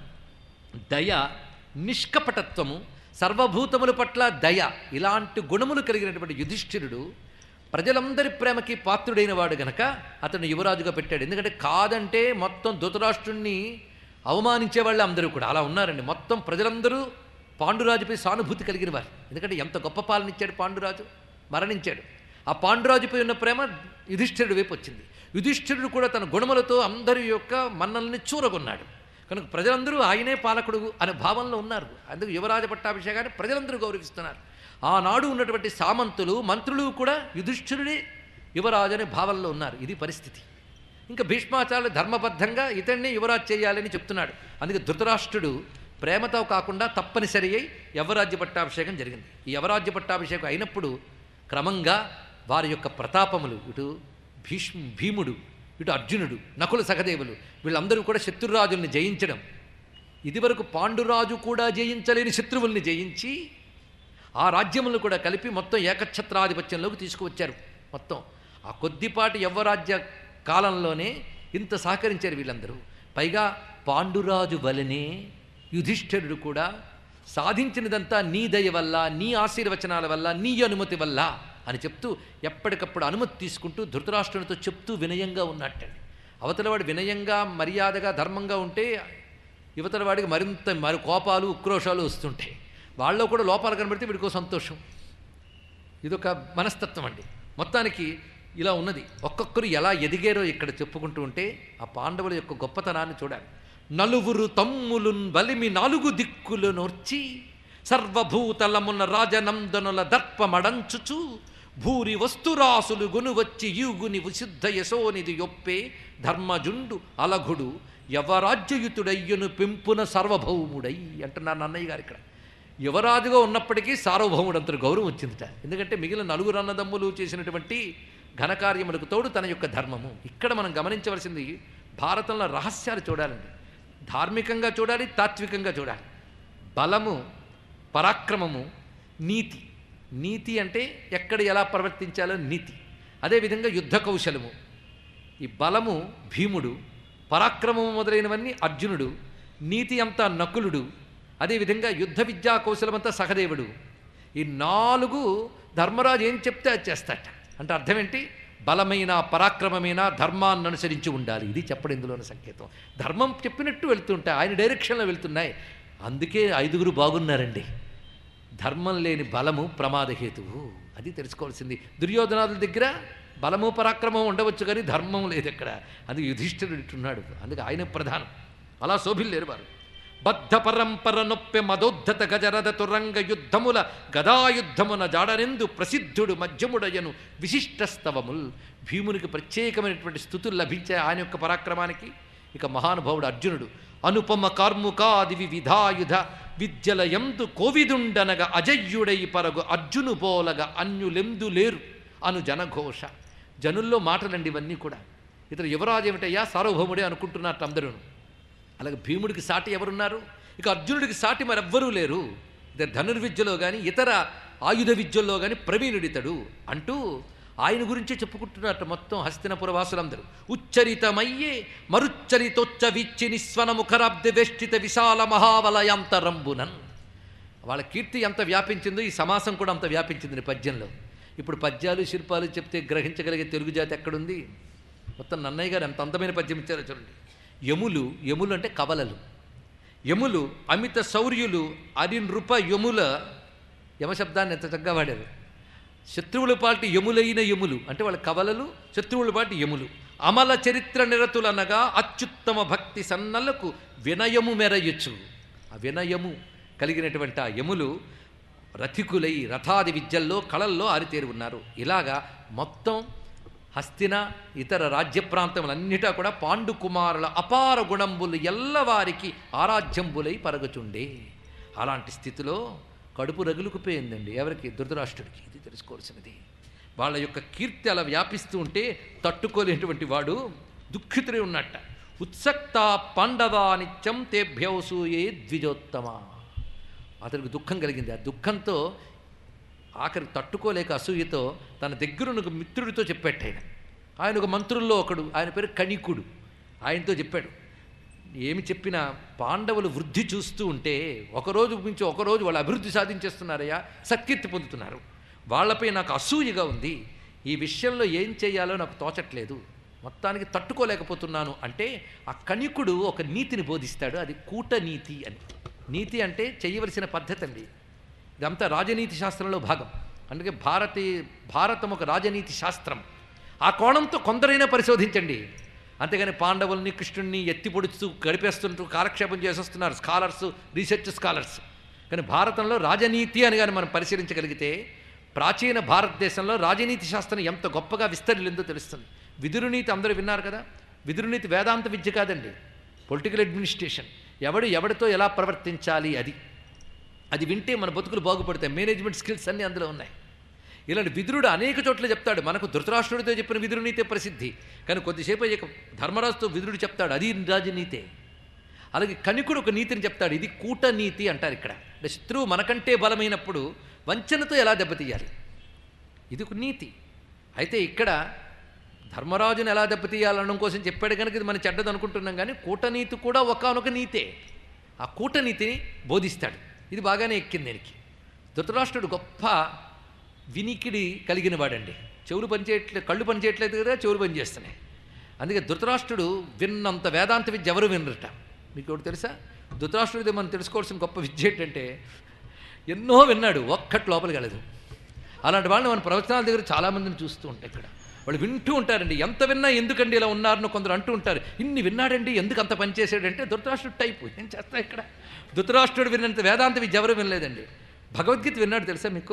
దయ నిష్కపటత్వము సర్వభూతముల పట్ల దయ ఇలాంటి గుణములు కలిగినటువంటి యుధిష్ఠిరుడు ప్రజలందరి ప్రేమకి పాత్రుడైన వాడు గనక అతను యువరాజుగా పెట్టాడు ఎందుకంటే కాదంటే మొత్తం ధృతరాష్ట్రుణ్ణి అవమానించే వాళ్ళు అందరూ కూడా అలా ఉన్నారండి మొత్తం ప్రజలందరూ పాండురాజుపై సానుభూతి కలిగిన వారు ఎందుకంటే ఎంత గొప్ప పాలన ఇచ్చాడు పాండురాజు మరణించాడు ఆ పాండురాజుపై ఉన్న ప్రేమ యుధిష్ఠిరుడి వైపు వచ్చింది యుధిష్ఠిరుడు కూడా తన గుణములతో అందరి యొక్క మన్నల్ని చూరగొన్నాడు కనుక ప్రజలందరూ ఆయనే పాలకుడు అనే భావంలో ఉన్నారు అందుకు యువరాజ పట్టాభిషేకాన్ని ప్రజలందరూ గౌరవిస్తున్నారు ఆనాడు ఉన్నటువంటి సామంతులు మంత్రులు కూడా యుధిష్ఠిరుడే యువరాజు అనే భావంలో ఉన్నారు ఇది పరిస్థితి ఇంకా భీష్మాచార్యులు ధర్మబద్ధంగా ఇతన్ని యువరాజు చేయాలని చెప్తున్నాడు అందుకే ధృతరాష్ట్రుడు ప్రేమతో కాకుండా తప్పనిసరి అయి యవరాజ్య పట్టాభిషేకం జరిగింది ఈ యవరాజ్య పట్టాభిషేకం అయినప్పుడు క్రమంగా వారి యొక్క ప్రతాపములు ఇటు భీష్మ భీముడు ఇటు అర్జునుడు నకుల సహదేవులు వీళ్ళందరూ కూడా శత్రురాజుల్ని జయించడం ఇదివరకు పాండురాజు కూడా జయించలేని శత్రువుల్ని జయించి ఆ రాజ్యములను కూడా కలిపి మొత్తం ఏకఛత్రాధిపత్యంలోకి తీసుకువచ్చారు మొత్తం ఆ కొద్దిపాటి యవ్వరాజ్య కాలంలోనే ఇంత సహకరించారు వీళ్ళందరూ పైగా పాండురాజు వలనే యుధిష్ఠిరుడు కూడా సాధించినదంతా నీ దయ వల్ల నీ ఆశీర్వచనాల వల్ల నీ అనుమతి వల్ల అని చెప్తూ ఎప్పటికప్పుడు అనుమతి తీసుకుంటూ ధృతరాష్ట్రునితో చెప్తూ వినయంగా ఉన్నట్టండి అవతలవాడు వినయంగా మర్యాదగా ధర్మంగా ఉంటే యువతల వాడికి మరింత మరి కోపాలు ఉక్రోషాలు వస్తుంటాయి వాళ్ళలో కూడా లోపాలు కనబడితే వీడికో సంతోషం ఇదొక మనస్తత్వం అండి మొత్తానికి ఇలా ఉన్నది ఒక్కొక్కరు ఎలా ఎదిగారో ఇక్కడ చెప్పుకుంటూ ఉంటే ఆ పాండవుల యొక్క గొప్పతనాన్ని చూడాలి నలుగురు తమ్ములున్ బలిమి నాలుగు దిక్కులు నోర్చి సర్వభూతలమున రాజనందనుల దర్పమడంచుచు భూరి వస్తురాసులు గునువచ్చి యూగుని విశుద్ధ యశోనిది యొప్పే ధర్మజుండు అలఘుడు యవరాజ్యయుతుడయ్యును పెంపున సార్వభౌముడై అంటున్నారు అన్నయ్య గారు ఇక్కడ యువరాజుగా ఉన్నప్పటికీ సార్వభౌముడు అంత గౌరవం వచ్చిందిట ఎందుకంటే మిగిలిన నలుగురు అన్నదమ్ములు చేసినటువంటి ఘనకార్యములకు తోడు తన యొక్క ధర్మము ఇక్కడ మనం గమనించవలసింది భారతంలో రహస్యాలు చూడాలండి ధార్మికంగా చూడాలి తాత్వికంగా చూడాలి బలము పరాక్రమము నీతి నీతి అంటే ఎక్కడ ఎలా ప్రవర్తించాలో నీతి అదేవిధంగా యుద్ధ కౌశలము ఈ బలము భీముడు పరాక్రమము మొదలైనవన్నీ అర్జునుడు నీతి అంతా నకులుడు అదేవిధంగా యుద్ధ విద్యా కౌశలమంతా సహదేవుడు ఈ నాలుగు ధర్మరాజు ఏం చెప్తే అది చేస్తాట అంటే అర్థం ఏంటి బలమైన పరాక్రమమైన ధర్మాన్ని అనుసరించి ఉండాలి ఇది చెప్పడం ఇందులోని సంకేతం ధర్మం చెప్పినట్టు వెళ్తుంటాయి ఆయన డైరెక్షన్లో వెళ్తున్నాయి అందుకే ఐదుగురు బాగున్నారండి ధర్మం లేని బలము ప్రమాదహేతువు అది తెలుసుకోవాల్సింది దుర్యోధనాదుల దగ్గర బలము పరాక్రమం ఉండవచ్చు కానీ ధర్మం లేదు ఇక్కడ అందుకే యుధిష్ఠిరుడు ఇట్టున్నాడు అందుకే ఆయన ప్రధానం అలా శోభిల్లేరు వారు బద్ధ పరంపర నొప్పె మదోద్ధత గజరథ తురంగ యుద్ధముల గదాయుద్ధమున జాడనెందు ప్రసిద్ధుడు మధ్యముడయను విశిష్టస్తవముల్ భీమునికి ప్రత్యేకమైనటువంటి స్థుతులు లభించే ఆయన యొక్క పరాక్రమానికి ఇక మహానుభావుడు అర్జునుడు అనుపమ కార్ముకాది వివిధాయుధ విద్యలయందు కోవిదుండనగ అజయ్యుడై పరగు అర్జును పోలగ అన్యులెందు లేరు అను జనఘోష జనుల్లో మాటలండి ఇవన్నీ కూడా ఇతరు యువరాజు ఏమిటయ్యా సార్వభౌముడే అనుకుంటున్నట్టు అందరూ అలాగే భీముడికి సాటి ఎవరున్నారు ఇక అర్జునుడికి సాటి మరెవ్వరూ లేరు ఇతర ధనుర్విద్యలో కానీ ఇతర ఆయుధ విద్యల్లో కానీ ప్రవీణుడితడు అంటూ ఆయన గురించే చెప్పుకుంటున్నట్టు మొత్తం హస్తినపుర వాసులందరూ ఉచ్చరితమయ్యే మరుచ్చరితోచ్చ విచ్చి నిస్వన ముఖరాబ్ది వేష్టిత విశాల మహావలయాంతరంబునన్ వాళ్ళ కీర్తి ఎంత వ్యాపించిందో ఈ సమాసం కూడా అంత వ్యాపించింది ఈ పద్యంలో ఇప్పుడు పద్యాలు శిల్పాలు చెప్తే గ్రహించగలిగే తెలుగు జాతి ఎక్కడుంది మొత్తం నన్నయ్య గారు ఎంత అందమైన పద్యం ఇచ్చారో చూడండి యములు యములు అంటే కవలలు యములు అమిత శౌర్యులు అరినృప యముల యమశబ్దాన్ని ఎంత చక్కగా వాడారు శత్రువుల పాటి యములైన యములు అంటే వాళ్ళ కవలలు శత్రువుల పాటి యములు అమల చరిత్ర నిరతులనగా అత్యుత్తమ భక్తి సన్నలకు వినయము మెరయచ్చు ఆ వినయము కలిగినటువంటి ఆ యములు రథికులై రథాది విద్యల్లో కళల్లో ఆరితేరి ఉన్నారు ఇలాగా మొత్తం హస్తిన ఇతర రాజ్య ప్రాంతములన్నిటా కూడా పాండు కుమారుల అపార గుణంబులు ఎల్లవారికి ఆరాధ్యంబులై పరగచుండే అలాంటి స్థితిలో కడుపు రగులుకుపోయిందండి ఎవరికి ధృతరాష్ట్రుడికి ఇది తెలుసుకోవాల్సినది వాళ్ళ యొక్క కీర్తి అలా వ్యాపిస్తూ ఉంటే తట్టుకోలేనటువంటి వాడు దుఃఖితుడే ఉన్నట్ట ఉత్సక్త పాండవా నిత్యం తేభ్యౌసూయే ద్విజోత్తమ అతనికి దుఃఖం కలిగింది ఆ దుఃఖంతో ఆఖరి తట్టుకోలేక అసూయతో తన దగ్గరున్న ఒక మిత్రుడితో చెప్పాడు ఆయన ఆయన ఒక మంత్రుల్లో ఒకడు ఆయన పేరు కణికుడు ఆయనతో చెప్పాడు ఏమి చెప్పినా పాండవులు వృద్ధి చూస్తూ ఉంటే ఒకరోజు మించి ఒకరోజు వాళ్ళు అభివృద్ధి సాధించేస్తున్నారయ్యా సత్కీర్తి పొందుతున్నారు వాళ్ళపై నాకు అసూయగా ఉంది ఈ విషయంలో ఏం చేయాలో నాకు తోచట్లేదు మొత్తానికి తట్టుకోలేకపోతున్నాను అంటే ఆ కణికుడు ఒక నీతిని బోధిస్తాడు అది కూటనీతి అని నీతి అంటే చేయవలసిన పద్ధతి అండి ఇదంతా రాజనీతి శాస్త్రంలో భాగం అందుకే భారతీ భారతం ఒక రాజనీతి శాస్త్రం ఆ కోణంతో కొందరైనా పరిశోధించండి అంతేగాని పాండవుల్ని కృష్ణుడిని ఎత్తి పొడుస్తూ గడిపేస్తుంటూ కాలక్షేపం చేసేస్తున్నారు స్కాలర్స్ రీసెర్చ్ స్కాలర్స్ కానీ భారతంలో రాజనీతి అని కానీ మనం పరిశీలించగలిగితే ప్రాచీన భారతదేశంలో రాజనీతి శాస్త్రం ఎంత గొప్పగా విస్తరిల్లిందో తెలుస్తుంది విదురునీతి అందరూ విన్నారు కదా విదురునీతి వేదాంత విద్య కాదండి పొలిటికల్ అడ్మినిస్ట్రేషన్ ఎవడు ఎవడితో ఎలా ప్రవర్తించాలి అది అది వింటే మన బతుకులు బాగుపడతాయి మేనేజ్మెంట్ స్కిల్స్ అన్నీ అందులో ఉన్నాయి ఇలాంటి విదురుడు అనేక చోట్ల చెప్తాడు మనకు ధృతరాష్ట్రుడితో చెప్పిన విదురునీతే ప్రసిద్ధి కానీ కొద్దిసేపు అయ్యాక ధర్మరాజుతో విదురుడు చెప్తాడు అది రాజనీతే అలాగే కణికుడు ఒక నీతిని చెప్తాడు ఇది కూటనీతి అంటారు ఇక్కడ అంటే శత్రువు మనకంటే బలమైనప్పుడు వంచనతో ఎలా దెబ్బతీయాలి ఇది ఒక నీతి అయితే ఇక్కడ ధర్మరాజుని ఎలా దెబ్బతీయాలనడం కోసం చెప్పాడు కనుక ఇది మన చెడ్డది అనుకుంటున్నాం కానీ కూటనీతి కూడా ఒకనొక నీతే ఆ కూటనీతిని బోధిస్తాడు ఇది బాగానే ఎక్కింది దీనికి ధృతరాష్ట్రుడు గొప్ప వినికిడి కలిగిన వాడండి చెవులు పనిచేయట్లేదు కళ్ళు పనిచేయట్లేదు కదా చెవులు పనిచేస్తున్నాయి అందుకే ధృతరాష్ట్రుడు విన్నంత వేదాంత విద్య ఎవరు వినరట మీకు ఒకటి తెలుసా ధృతరాష్ట్రుడిది మనం తెలుసుకోవాల్సిన గొప్ప విద్య ఏంటంటే ఎన్నో విన్నాడు ఒక్కటి లోపలికి వెళ్ళదు అలాంటి వాళ్ళని మన ప్రవచనాల దగ్గర చాలామందిని చూస్తూ ఉంటాయి ఇక్కడ వాళ్ళు వింటూ ఉంటారండి ఎంత విన్నా ఎందుకండి ఇలా ఉన్నారని కొందరు అంటూ ఉంటారు ఇన్ని విన్నాడండి ఎందుకు అంత పని చేశాడంటే ధృతరాష్ట్రుడు టైపు ఏం చేస్తా ఇక్కడ ధృతరాష్ట్రుడు విన్నంత వేదాంత విద్య ఎవరు వినలేదండి భగవద్గీత విన్నాడు తెలుసా మీకు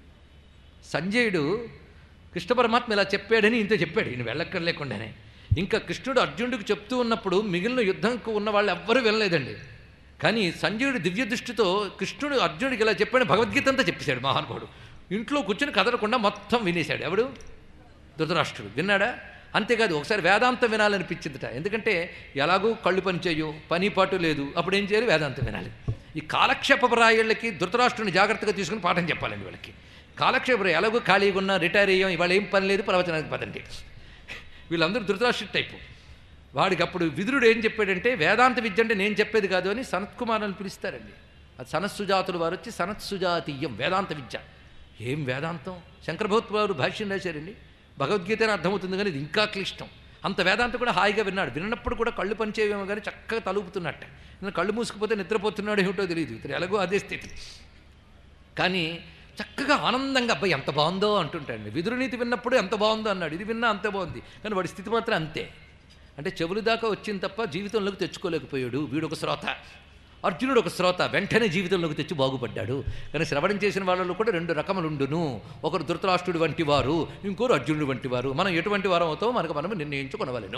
సంజయుడు కృష్ణ పరమాత్మ ఇలా చెప్పాడని ఇంత చెప్పాడు ఈయన వెళ్ళక్కర్ లేకుండానే ఇంకా కృష్ణుడు అర్జునుడికి చెప్తూ ఉన్నప్పుడు మిగిలిన యుద్ధంకు ఉన్న వాళ్ళు ఎవ్వరూ వినలేదండి కానీ సంజయుడు దివ్య దృష్టితో కృష్ణుడు అర్జునుడికి ఇలా చెప్పాడు భగవద్గీత అంతా చెప్పేశాడు మహానుభావుడు ఇంట్లో కూర్చొని కదలకుండా మొత్తం వినేశాడు ఎవడు ధృతరాష్ట్రుడు విన్నాడా అంతేకాదు ఒకసారి వేదాంతం వినాలనిపించిందిట ఎందుకంటే ఎలాగూ కళ్ళు పని చేయు పని పాటు లేదు అప్పుడు ఏం చేయాలి వేదాంతం వినాలి ఈ కాలక్షేప రాయళ్ళకి ధృతరాష్ట్రుని జాగ్రత్తగా తీసుకుని పాఠం చెప్పాలండి వాళ్ళకి కాలక్షేప ఎలాగో ఖాళీగా ఉన్నా రిటైర్ అయ్యాం ఇవాళ ఏం పని లేదు ప్రవచనానికి పదండి వీళ్ళందరూ ధృతరాష్ట్రుడు టైపు వాడికి అప్పుడు విదురుడు ఏం చెప్పాడంటే వేదాంత విద్య అంటే నేను చెప్పేది కాదు అని సనత్కుమారుని పిలుస్తారండి అది సనత్సుజాతులు వారు వచ్చి సనత్సుజాతీయం వేదాంత విద్య ఏం వేదాంతం శంకర భగవత్ వారు భాష్యం రాశారండి భగవద్గీత అని అర్థమవుతుంది కానీ ఇది ఇంకా క్లిష్టం అంత వేదాంతం కూడా హాయిగా విన్నాడు విన్నప్పుడు కూడా కళ్ళు పనిచేయమో కానీ చక్కగా తలుపుతున్నట్ట నేను కళ్ళు మూసుకుపోతే నిద్రపోతున్నాడు ఏమిటో తెలియదు ఇతను ఎలాగో అదే స్థితి కానీ చక్కగా ఆనందంగా అబ్బాయి ఎంత బాగుందో అంటుంటాడు విదురునీతి విన్నప్పుడు ఎంత బాగుందో అన్నాడు ఇది విన్నా అంతే బాగుంది కానీ వాడి స్థితి మాత్రం అంతే అంటే చెవులు దాకా వచ్చింది తప్ప జీవితంలోకి తెచ్చుకోలేకపోయాడు వీడు ఒక శ్రోత అర్జునుడు ఒక శ్రోత వెంటనే జీవితంలోకి తెచ్చి బాగుపడ్డాడు కానీ శ్రవణం చేసిన వాళ్ళలో కూడా రెండు రకములుండును ఒకరు ధృతరాష్ట్రుడు వంటి వారు ఇంకోరు అర్జునుడు వంటి వారు మనం ఎటువంటి వారం అవుతామో మనకు మనం నిర్ణయించుకొనవలను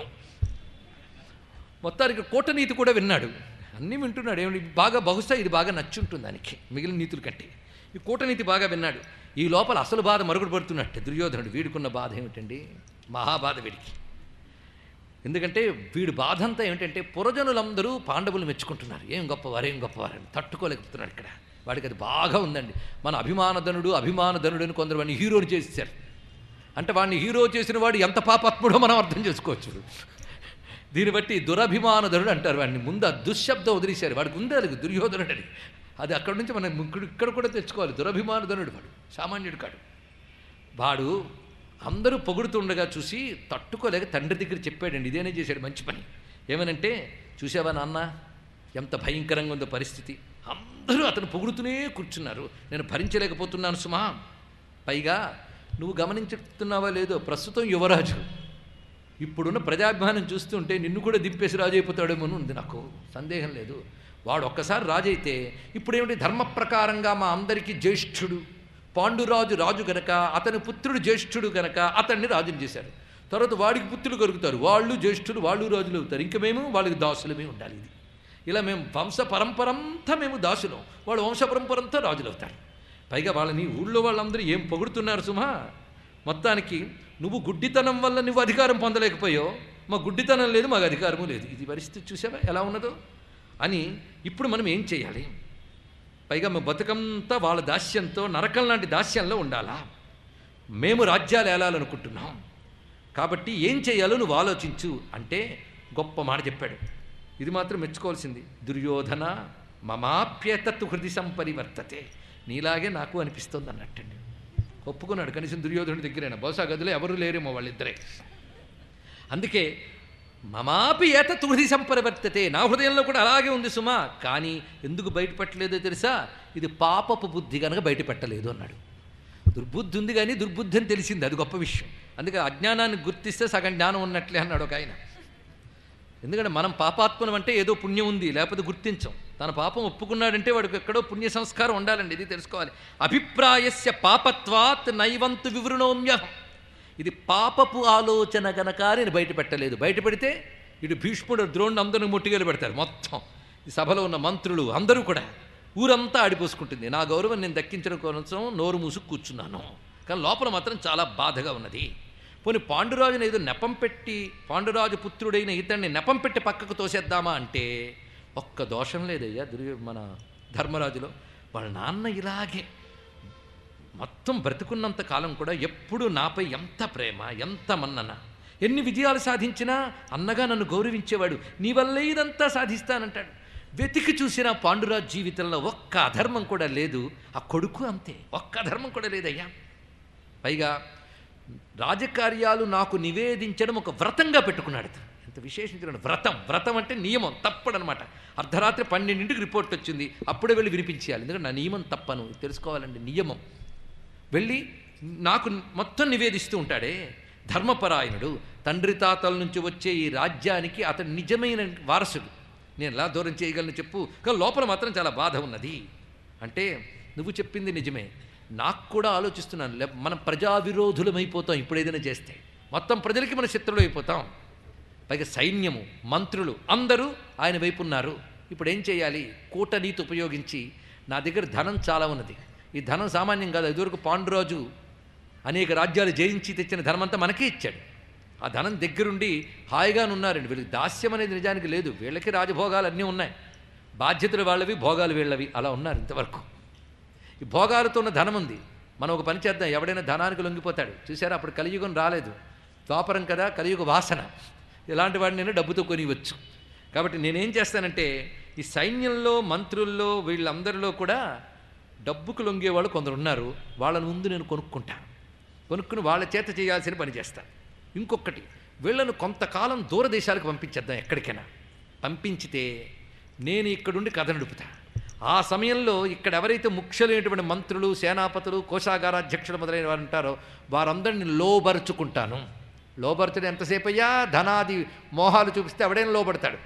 మొత్తానికి కూటనీతి కూడా విన్నాడు అన్నీ వింటున్నాడు ఏమిటి బాగా బహుశా ఇది బాగా నచ్చుంటుంది దానికి మిగిలిన నీతుల కంటే ఈ కూటనీతి బాగా విన్నాడు ఈ లోపల అసలు బాధ మరుగుడు పడుతున్నట్టు దుర్యోధనుడు వీడుకున్న బాధ ఏమిటండి మహాబాధ వీడికి ఎందుకంటే వీడు బాధ అంతా ఏమిటంటే పురజనులందరూ పాండవులు మెచ్చుకుంటున్నారు ఏం గొప్పవారు ఏం గొప్పవారని తట్టుకోలేకపోతున్నాడు ఇక్కడ వాడికి అది బాగా ఉందండి మన అభిమానధనుడు అభిమానధనుడు అని కొందరు వాడిని హీరోని చేసేసారు అంటే వాడిని హీరో చేసిన వాడు ఎంత పాపాత్ముడో మనం అర్థం చేసుకోవచ్చు దీన్ని బట్టి దురభిమానధనుడు అంటారు వాడిని ముందు ఆ దుశ్శబ్దం వదిలేశారు వాడికి ఉంది అది దుర్యోధనుడు అని అది అక్కడి నుంచి మనం ఇక్కడ ఇక్కడ కూడా తెచ్చుకోవాలి దురభిమానధనుడు వాడు సామాన్యుడు కాడు వాడు అందరూ పొగుడుతుండగా చూసి తట్టుకోలేక తండ్రి దగ్గర చెప్పాడండి ఇదేనే చేశాడు మంచి పని ఏమనంటే చూసావా నాన్న ఎంత భయంకరంగా ఉందో పరిస్థితి అందరూ అతను పొగుడుతూనే కూర్చున్నారు నేను భరించలేకపోతున్నాను సుమా పైగా నువ్వు గమనించుతున్నావా లేదో ప్రస్తుతం యువరాజు ఇప్పుడున్న ప్రజాభిమానం చూస్తుంటే నిన్ను కూడా దింపేసి రాజు అయిపోతాడేమో అని ఉంది నాకు సందేహం లేదు వాడు ఒక్కసారి రాజు అయితే ఇప్పుడేమిటి ధర్మ ప్రకారంగా మా అందరికీ జ్యేష్ఠుడు పాండురాజు రాజు గనక అతని పుత్రుడు జ్యేష్ఠుడు గనక అతన్ని రాజుని చేశారు తర్వాత వాడికి పుత్రులు కలుగుతారు వాళ్ళు జ్యేష్ఠులు వాళ్ళు రాజులు అవుతారు ఇంకా మేము వాళ్ళకి దాసులమే ఉండాలి ఇది ఇలా మేము వంశ పరంపరంతా మేము దాసులం వాళ్ళు వంశ పరంపరంతా రాజులు అవుతారు పైగా వాళ్ళని ఊళ్ళో వాళ్ళందరూ ఏం పొగుడుతున్నారు సుమా మొత్తానికి నువ్వు గుడ్డితనం వల్ల నువ్వు అధికారం పొందలేకపోయావు మా గుడ్డితనం లేదు మాకు అధికారము లేదు ఇది పరిస్థితి చూసావా ఎలా ఉన్నదో అని ఇప్పుడు మనం ఏం చేయాలి పైగా మేము బతుకంతా వాళ్ళ దాస్యంతో నరకం లాంటి దాస్యంలో ఉండాలా మేము రాజ్యాలు ఏలాలనుకుంటున్నాం కాబట్టి ఏం చేయాలో నువ్వు ఆలోచించు అంటే గొప్ప మాట చెప్పాడు ఇది మాత్రం మెచ్చుకోవాల్సింది దుర్యోధన మమాప్యతత్తు హృది సంపరివర్తతే నీలాగే నాకు అనిపిస్తుంది అన్నట్టండి ఒప్పుకున్నాడు కనీసం దుర్యోధనుడి దగ్గరైనా బహుశా గదిలో ఎవరు లేరేమో వాళ్ళిద్దరే అందుకే మమాపి ఏతత్ హృది సంపరివర్తతే నా హృదయంలో కూడా అలాగే ఉంది సుమా కానీ ఎందుకు బయటపెట్టలేదో తెలుసా ఇది పాపపు బుద్ధి కనుక బయటపెట్టలేదు అన్నాడు దుర్బుద్ధి ఉంది కానీ దుర్బుద్ధి అని తెలిసింది అది గొప్ప విషయం అందుకే అజ్ఞానాన్ని గుర్తిస్తే సగం జ్ఞానం ఉన్నట్లే అన్నాడు ఒక ఆయన ఎందుకంటే మనం పాపాత్మనం అంటే ఏదో పుణ్యం ఉంది లేకపోతే గుర్తించం తన పాపం ఒప్పుకున్నాడంటే వాడికి ఎక్కడో పుణ్య సంస్కారం ఉండాలండి ఇది తెలుసుకోవాలి అభిప్రాయస్య పాపత్వాత్ నైవంతు వివృణోమ్యహం ఇది పాపపు ఆలోచన గనక నేను బయట పెట్టలేదు బయట పెడితే ఇటు భీష్ముడు ద్రోణుడు అందరూ ముట్టిగలు పెడతారు మొత్తం ఈ సభలో ఉన్న మంత్రులు అందరూ కూడా ఊరంతా ఆడిపోసుకుంటుంది నా గౌరవం నేను దక్కించడం కోసం నోరు మూసుకు కూర్చున్నాను కానీ లోపల మాత్రం చాలా బాధగా ఉన్నది పోనీ పాండురాజుని ఏదో నెపం పెట్టి పాండురాజు పుత్రుడైన ఇతన్ని నెపం పెట్టి పక్కకు తోసేద్దామా అంటే ఒక్క దోషం లేదయ్యా దుర్యో మన ధర్మరాజులో వాళ్ళ నాన్న ఇలాగే మొత్తం బ్రతుకున్నంత కాలం కూడా ఎప్పుడూ నాపై ఎంత ప్రేమ ఎంత మన్నన ఎన్ని విజయాలు సాధించినా అన్నగా నన్ను గౌరవించేవాడు నీ వల్లే ఇదంతా సాధిస్తానంటాడు వెతికి చూసిన పాండురాజు జీవితంలో ఒక్క అధర్మం కూడా లేదు ఆ కొడుకు అంతే ఒక్క అధర్మం కూడా లేదయ్యా పైగా రాజకార్యాలు నాకు నివేదించడం ఒక వ్రతంగా పెట్టుకున్నాడు అతను. ఎంత విశేషించిన వ్రతం వ్రతం అంటే నియమం తప్పడనమాట అర్ధరాత్రి పన్నెండింటికి రిపోర్ట్ వచ్చింది అప్పుడే వెళ్ళి వినిపించేయాలి ఎందుకంటే నా నియమం తప్పను ఇది తెలుసుకోవాలండి నియమం వెళ్ళి నాకు మొత్తం నివేదిస్తూ ఉంటాడే ధర్మపరాయణుడు తండ్రి తాతల నుంచి వచ్చే ఈ రాజ్యానికి అతడు నిజమైన వారసుడు నేను ఎలా దూరం చేయగలను చెప్పు కానీ లోపల మాత్రం చాలా బాధ ఉన్నది అంటే నువ్వు చెప్పింది నిజమే నాకు కూడా ఆలోచిస్తున్నాను లే మనం ప్రజా విరోధులమైపోతాం ఇప్పుడు ఏదైనా చేస్తే మొత్తం ప్రజలకి మన శత్రులు అయిపోతాం పైగా సైన్యము మంత్రులు అందరూ ఆయన వైపు ఉన్నారు ఇప్పుడు ఏం చేయాలి కూటనీతి ఉపయోగించి నా దగ్గర ధనం చాలా ఉన్నది ఈ ధనం సామాన్యం కాదు ఇదివరకు పాండురాజు అనేక రాజ్యాలు జయించి తెచ్చిన ధనమంతా మనకే ఇచ్చాడు ఆ ధనం దగ్గరుండి హాయిగా ఉన్నారండి వీళ్ళకి దాస్యం అనేది నిజానికి లేదు వీళ్ళకి రాజభోగాలు అన్నీ ఉన్నాయి బాధ్యతలు వాళ్ళవి భోగాలు వీళ్ళవి అలా ఉన్నారు ఇంతవరకు ఈ భోగాలతో ఉన్న ధనం ఉంది మనం ఒక పని చేద్దాం ఎవడైనా ధనానికి లొంగిపోతాడు చూసారా అప్పుడు కలియుగం రాలేదు ద్వాపరం కదా కలియుగ వాసన ఇలాంటి వాడిని నేను డబ్బుతో కొనివచ్చు కాబట్టి నేనేం చేస్తానంటే ఈ సైన్యంలో మంత్రుల్లో వీళ్ళందరిలో కూడా డబ్బుకు లొంగేవాళ్ళు కొందరు ఉన్నారు వాళ్ళని ముందు నేను కొనుక్కుంటాను కొనుక్కుని వాళ్ళ చేత చేయాల్సిన పని చేస్తాను ఇంకొకటి వీళ్ళను కొంతకాలం దూరదేశాలకు పంపించేద్దాం ఎక్కడికైనా పంపించితే నేను ఇక్కడుండి కథ నడుపుతా ఆ సమయంలో ఇక్కడ ఎవరైతే ముఖ్యులైనటువంటి మంత్రులు సేనాపతులు కోశాగారాధ్యక్షులు మొదలైన వారు ఉంటారో వారందరిని లోబరుచుకుంటాను లోబరచడం ఎంతసేపు అయ్యా ధనాది మోహాలు చూపిస్తే ఎవడైనా లోబడతాడు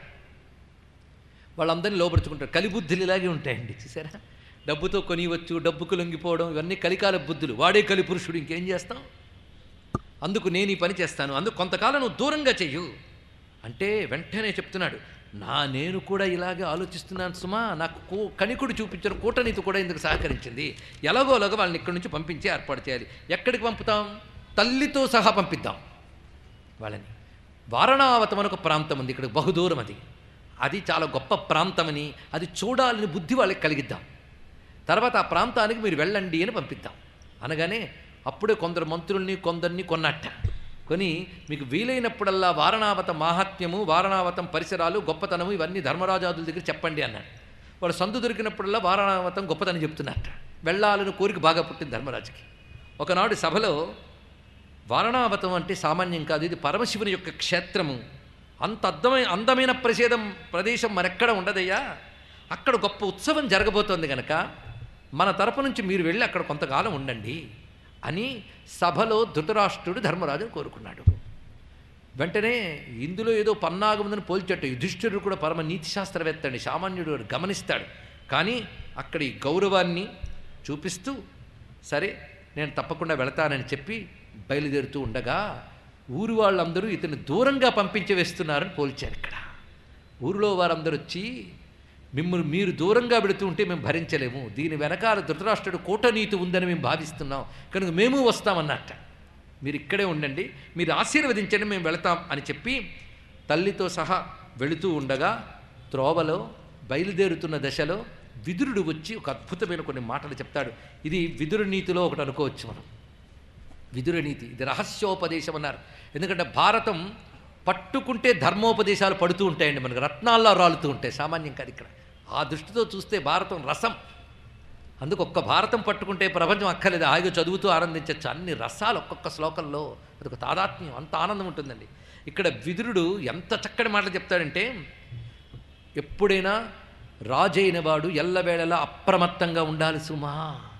వాళ్ళందరినీ లోపరుచుకుంటారు కలిబుద్ధులు ఇలాగే ఉంటాయండి చూసారా డబ్బుతో కొనివచ్చు డబ్బుకు లొంగిపోవడం ఇవన్నీ కలికాల బుద్ధులు వాడే కలి పురుషుడు ఇంకేం చేస్తాం అందుకు నేను ఈ పని చేస్తాను అందుకు కొంతకాలం నువ్వు దూరంగా చెయ్యు అంటే వెంటనే చెప్తున్నాడు నా నేను కూడా ఇలాగే ఆలోచిస్తున్నాను సుమా నాకు కూ కనికుడు చూపించిన కూటనీతి కూడా ఇందుకు సహకరించింది ఎలాగోలాగా వాళ్ళని ఇక్కడి నుంచి పంపించి ఏర్పాటు చేయాలి ఎక్కడికి పంపుతాం తల్లితో సహా పంపిద్దాం వాళ్ళని వారణావతం అని ఒక ప్రాంతం ఉంది ఇక్కడ బహుదూరం అది అది చాలా గొప్ప ప్రాంతమని అది చూడాలని బుద్ధి వాళ్ళకి కలిగిద్దాం తర్వాత ఆ ప్రాంతానికి మీరు వెళ్ళండి అని పంపిద్దాం అనగానే అప్పుడే కొందరు మంత్రుల్ని కొందరిని కొన్నట్ట కొని మీకు వీలైనప్పుడల్లా వారణావతం మాహాత్మ్యము వారణావతం పరిసరాలు గొప్పతనము ఇవన్నీ ధర్మరాజాదుల దగ్గర చెప్పండి అన్నాడు వాడు సందు దొరికినప్పుడల్లా వారణావతం గొప్పతనం చెప్తున్నట్ట వెళ్ళాలని కోరిక బాగా పుట్టింది ధర్మరాజుకి ఒకనాడు సభలో వారణావతం అంటే సామాన్యం కాదు ఇది పరమశివుని యొక్క క్షేత్రము అంత అద్దమైన అందమైన ప్రసేదం ప్రదేశం మరెక్కడ ఉండదయ్యా అక్కడ గొప్ప ఉత్సవం జరగబోతోంది గనక మన తరపు నుంచి మీరు వెళ్ళి అక్కడ కొంతకాలం ఉండండి అని సభలో ధృతరాష్ట్రుడు ధర్మరాజును కోరుకున్నాడు వెంటనే ఇందులో ఏదో పన్నాగం ఉందని పోల్చట్టు యుధిష్ఠిరుడు కూడా పరమ నీతి శాస్త్రవేత్త అండి సామాన్యుడు వాడు గమనిస్తాడు కానీ అక్కడి గౌరవాన్ని చూపిస్తూ సరే నేను తప్పకుండా వెళతానని చెప్పి బయలుదేరుతూ ఉండగా ఊరు వాళ్ళందరూ ఇతన్ని దూరంగా పంపించి వేస్తున్నారని పోల్చారు ఇక్కడ ఊరిలో వారందరూ వచ్చి మిమ్మల్ని మీరు దూరంగా పెడుతూ ఉంటే మేము భరించలేము దీని వెనకాల ధృతరాష్ట్రుడు కూటనీతి ఉందని మేము భావిస్తున్నాం కనుక మేము వస్తామన్నట్ట మీరు ఇక్కడే ఉండండి మీరు ఆశీర్వదించండి మేము వెళతాం అని చెప్పి తల్లితో సహా వెళుతూ ఉండగా త్రోవలో బయలుదేరుతున్న దశలో విదురుడు వచ్చి ఒక అద్భుతమైన కొన్ని మాటలు చెప్తాడు ఇది విదురు నీతిలో ఒకటి అనుకోవచ్చు మనం విదుర నీతి ఇది రహస్యోపదేశం అన్నారు ఎందుకంటే భారతం పట్టుకుంటే ధర్మోపదేశాలు పడుతూ ఉంటాయండి మనకు రత్నాల్లో రాలుతూ ఉంటాయి సామాన్యం కాదు ఇక్కడ ఆ దృష్టితో చూస్తే భారతం రసం అందుకు ఒక్క భారతం పట్టుకుంటే ప్రపంచం అక్కర్లేదు హాయిగా చదువుతూ ఆనందించవచ్చు అన్ని రసాలు ఒక్కొక్క శ్లోకంలో అదొక తాదాత్మ్యం అంత ఆనందం ఉంటుందండి ఇక్కడ విదురుడు ఎంత చక్కటి మాటలు చెప్తాడంటే ఎప్పుడైనా రాజైన వాడు ఎల్లవేళలా అప్రమత్తంగా ఉండాలి సుమా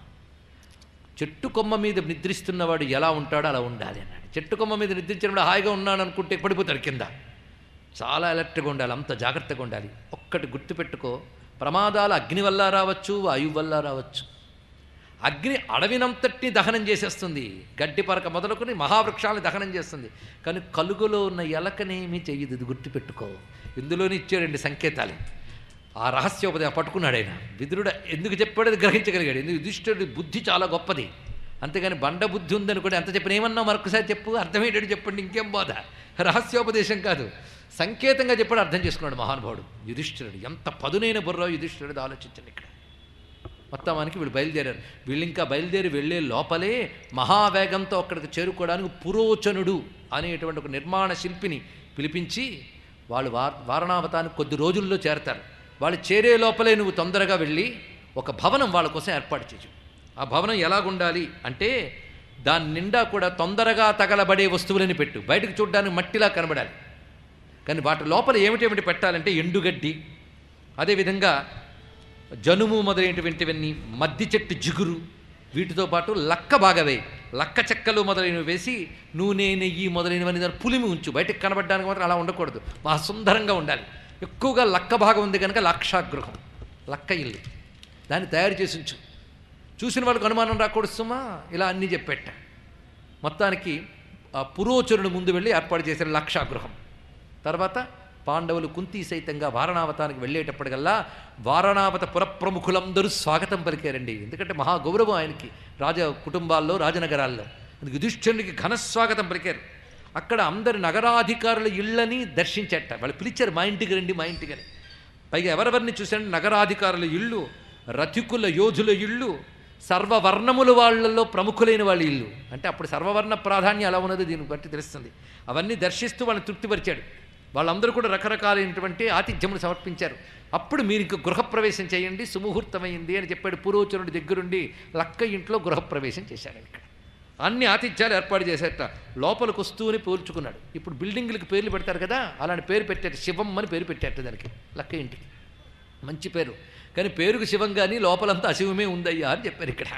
చెట్టు కొమ్మ మీద నిద్రిస్తున్నవాడు ఎలా ఉంటాడో అలా ఉండాలి అన్నాడు చెట్టు కొమ్మ మీద నిద్రించినప్పుడు హాయిగా ఉన్నాను అనుకుంటే పడిపోతాడు కింద చాలా అలర్ట్గా ఉండాలి అంత జాగ్రత్తగా ఉండాలి ఒక్కటి గుర్తుపెట్టుకో ప్రమాదాలు అగ్ని వల్ల రావచ్చు వాయువు వల్ల రావచ్చు అగ్ని అడవినంతటిని దహనం చేసేస్తుంది గడ్డి పరక మొదలుకొని మహావృక్షాలను దహనం చేస్తుంది కానీ కలుగులో ఉన్న ఎలకనేమీ చెయ్యదు ఇది గుర్తుపెట్టుకో ఇందులోనే ఇచ్చాడండి సంకేతాలు ఆ రహస్యోపదేశం పట్టుకున్నాడు ఆయన విదురుడు ఎందుకు చెప్పాడు అది గ్రహించగలిగాడు ఎందుకు యుధిష్ఠుడి బుద్ధి చాలా గొప్పది అంతేగాని బండ బుద్ధి ఉందనుకోండి అంత చెప్పిన ఏమన్నా మరొకసారి చెప్పు అర్థమయ్యేటట్టు చెప్పండి ఇంకేం బోధ రహస్యోపదేశం కాదు సంకేతంగా చెప్పాడు అర్థం చేసుకున్నాడు మహానుభావుడు యుధిష్ఠిరుడు ఎంత పదునైన బుర్ర యుధిష్ఠిరుడు ఆలోచించండి ఇక్కడ మొత్తానికి వీళ్ళు బయలుదేరారు వీళ్ళు ఇంకా బయలుదేరి వెళ్ళే లోపలే మహావేగంతో అక్కడికి చేరుకోవడానికి పురోచనుడు అనేటువంటి ఒక నిర్మాణ శిల్పిని పిలిపించి వాళ్ళు వార్ వారణావతానికి కొద్ది రోజుల్లో చేరతారు వాళ్ళు చేరే లోపలే నువ్వు తొందరగా వెళ్ళి ఒక భవనం వాళ్ళ కోసం ఏర్పాటు చేయు ఆ భవనం ఎలాగుండాలి అంటే దాని నిండా కూడా తొందరగా తగలబడే వస్తువులని పెట్టు బయటకు చూడడానికి మట్టిలా కనబడాలి కానీ వాటి లోపల ఏమిటేమిటి పెట్టాలంటే ఎండుగడ్డి అదేవిధంగా జనుము మొదలైనటువంటివన్నీ మద్ది చెట్టు జిగురు వీటితో పాటు లక్క బాగా వేయి లక్క చెక్కలు మొదలైనవి వేసి నూనె నెయ్యి మొదలైనవన్నీ దాన్ని పులిమి ఉంచు బయటకు కనబడడానికి మాత్రం అలా ఉండకూడదు మహా సుందరంగా ఉండాలి ఎక్కువగా లక్క భాగం ఉంది కనుక లక్షాగృహం లక్క ఇల్లు దాన్ని తయారు చేసి ఉంచు చూసిన వాళ్ళకి అనుమానం రాకూడదు సుమా ఇలా అన్నీ చెప్పెట్ట మొత్తానికి ఆ పురోచరుడు ముందు వెళ్ళి ఏర్పాటు చేసిన లక్షాగృహం తర్వాత పాండవులు కుంతి సైతంగా వారణావతానికి వెళ్ళేటప్పటికల్లా వారణావత పురప్రముఖులందరూ స్వాగతం పలికారండి ఎందుకంటే మహా గౌరవం ఆయనకి రాజ కుటుంబాల్లో రాజనగరాల్లో అందుకు యుధిష్ఠునికి ఘన స్వాగతం పలికారు అక్కడ అందరి నగరాధికారుల ఇళ్ళని దర్శించట వాళ్ళు పిలిచారు మా ఇంటికి రండి మా ఇంటికి అని పైగా ఎవరెవరిని చూశారంటే నగరాధికారుల ఇళ్ళు రథికుల యోధుల ఇళ్ళు సర్వవర్ణముల వాళ్ళల్లో ప్రముఖులైన వాళ్ళ ఇల్లు అంటే అప్పుడు సర్వవర్ణ ప్రాధాన్యం ఎలా ఉన్నదో దీన్ని బట్టి తెలుస్తుంది అవన్నీ దర్శిస్తూ వాళ్ళని తృప్తిపరిచాడు వాళ్ళందరూ కూడా రకరకాలైనటువంటి ఆతిథ్యములు సమర్పించారు అప్పుడు మీరు ఇంక గృహప్రవేశం చేయండి సుముహూర్తమైంది అని చెప్పాడు పూర్వచరుడి దగ్గరుండి లక్క ఇంట్లో గృహప్రవేశం చేశాడు ఇక్కడ అన్ని ఆతిథ్యాలు ఏర్పాటు చేసేట లోపలికి వస్తూనే పోల్చుకున్నాడు ఇప్పుడు బిల్డింగులకు పేర్లు పెడతారు కదా అలాంటి పేరు పెట్టారు శివం అని పేరు పెట్టారు దానికి లక్క ఇంటికి మంచి పేరు కానీ పేరుకు శివం కానీ లోపలంతా అశివమే ఉందయ్యా అని చెప్పారు ఇక్కడ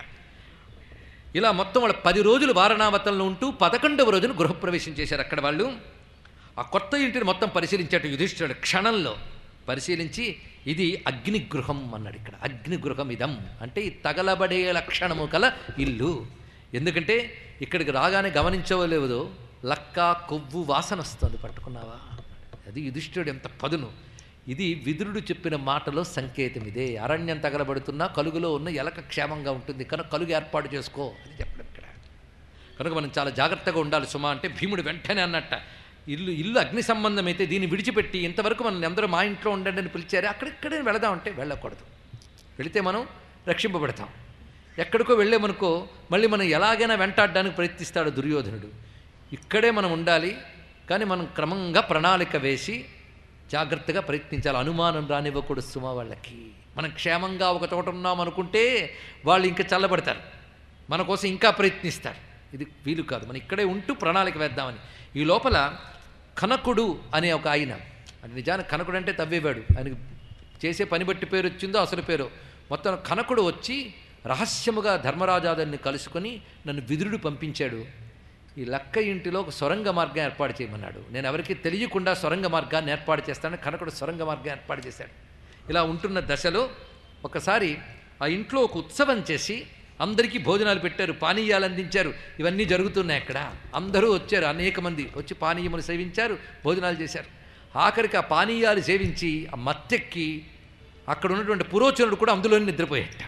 ఇలా మొత్తం వాళ్ళు పది రోజులు వారణావతంలో ఉంటూ పదకొండవ రోజున గృహప్రవేశం చేశారు అక్కడ వాళ్ళు ఆ కొత్త ఇంటిని మొత్తం పరిశీలించాడు యుధిష్ఠిరుడు క్షణంలో పరిశీలించి ఇది అగ్నిగృహం అన్నాడు ఇక్కడ అగ్నిగృహం ఇదం అంటే ఈ తగలబడే లక్షణము కల ఇల్లు ఎందుకంటే ఇక్కడికి రాగానే గమనించవలేదో లక్క కొవ్వు వాసన వస్తుంది పట్టుకున్నావా అది యుధిష్ఠిరుడు ఎంత పదును ఇది విదురుడు చెప్పిన మాటలో సంకేతం ఇదే అరణ్యం తగలబడుతున్నా కలుగులో ఉన్న ఎలక క్షేమంగా ఉంటుంది కనుక కలుగు ఏర్పాటు చేసుకో అని చెప్పడం ఇక్కడ కనుక మనం చాలా జాగ్రత్తగా ఉండాలి సుమా అంటే భీముడు వెంటనే అన్నట్ట ఇల్లు ఇల్లు అగ్ని సంబంధం అయితే దీన్ని విడిచిపెట్టి ఇంతవరకు మనం అందరూ మా ఇంట్లో ఉండండి అని పిలిచారు అక్కడిక్కడే వెళదామంటే వెళ్ళకూడదు వెళితే మనం రక్షింపబడతాం ఎక్కడికో వెళ్ళామనుకో మళ్ళీ మనం ఎలాగైనా వెంటాడడానికి ప్రయత్నిస్తాడు దుర్యోధనుడు ఇక్కడే మనం ఉండాలి కానీ మనం క్రమంగా ప్రణాళిక వేసి జాగ్రత్తగా ప్రయత్నించాలి అనుమానం రానివ్వకూడదు సుమా వాళ్ళకి మనం క్షేమంగా ఒక చోట ఉన్నాం అనుకుంటే వాళ్ళు ఇంకా చల్లబడతారు మన కోసం ఇంకా ప్రయత్నిస్తారు ఇది వీలు కాదు మనం ఇక్కడే ఉంటూ ప్రణాళిక వేద్దామని ఈ లోపల కనకుడు అనే ఒక ఆయన అంటే నిజానికి కనకుడు అంటే తవ్వేవాడు ఆయనకి చేసే పని బట్టి పేరు వచ్చిందో అసలు పేరు మొత్తం కనకుడు వచ్చి రహస్యముగా ధర్మరాజాదుని కలుసుకొని నన్ను విదురుడు పంపించాడు ఈ లక్క ఇంటిలో ఒక సొరంగ మార్గం ఏర్పాటు చేయమన్నాడు నేను ఎవరికి తెలియకుండా సొరంగ మార్గాన్ని ఏర్పాటు చేస్తానని కనకుడు సొరంగ మార్గం ఏర్పాటు చేశాడు ఇలా ఉంటున్న దశలో ఒకసారి ఆ ఇంట్లో ఒక ఉత్సవం చేసి అందరికీ భోజనాలు పెట్టారు పానీయాలు అందించారు ఇవన్నీ జరుగుతున్నాయి అక్కడ అందరూ వచ్చారు అనేక మంది వచ్చి పానీయములు సేవించారు భోజనాలు చేశారు ఆఖరికి ఆ పానీయాలు సేవించి ఆ మత్తెక్కి అక్కడ ఉన్నటువంటి పురోచనుడు కూడా అందులోనే నిద్రపోయేట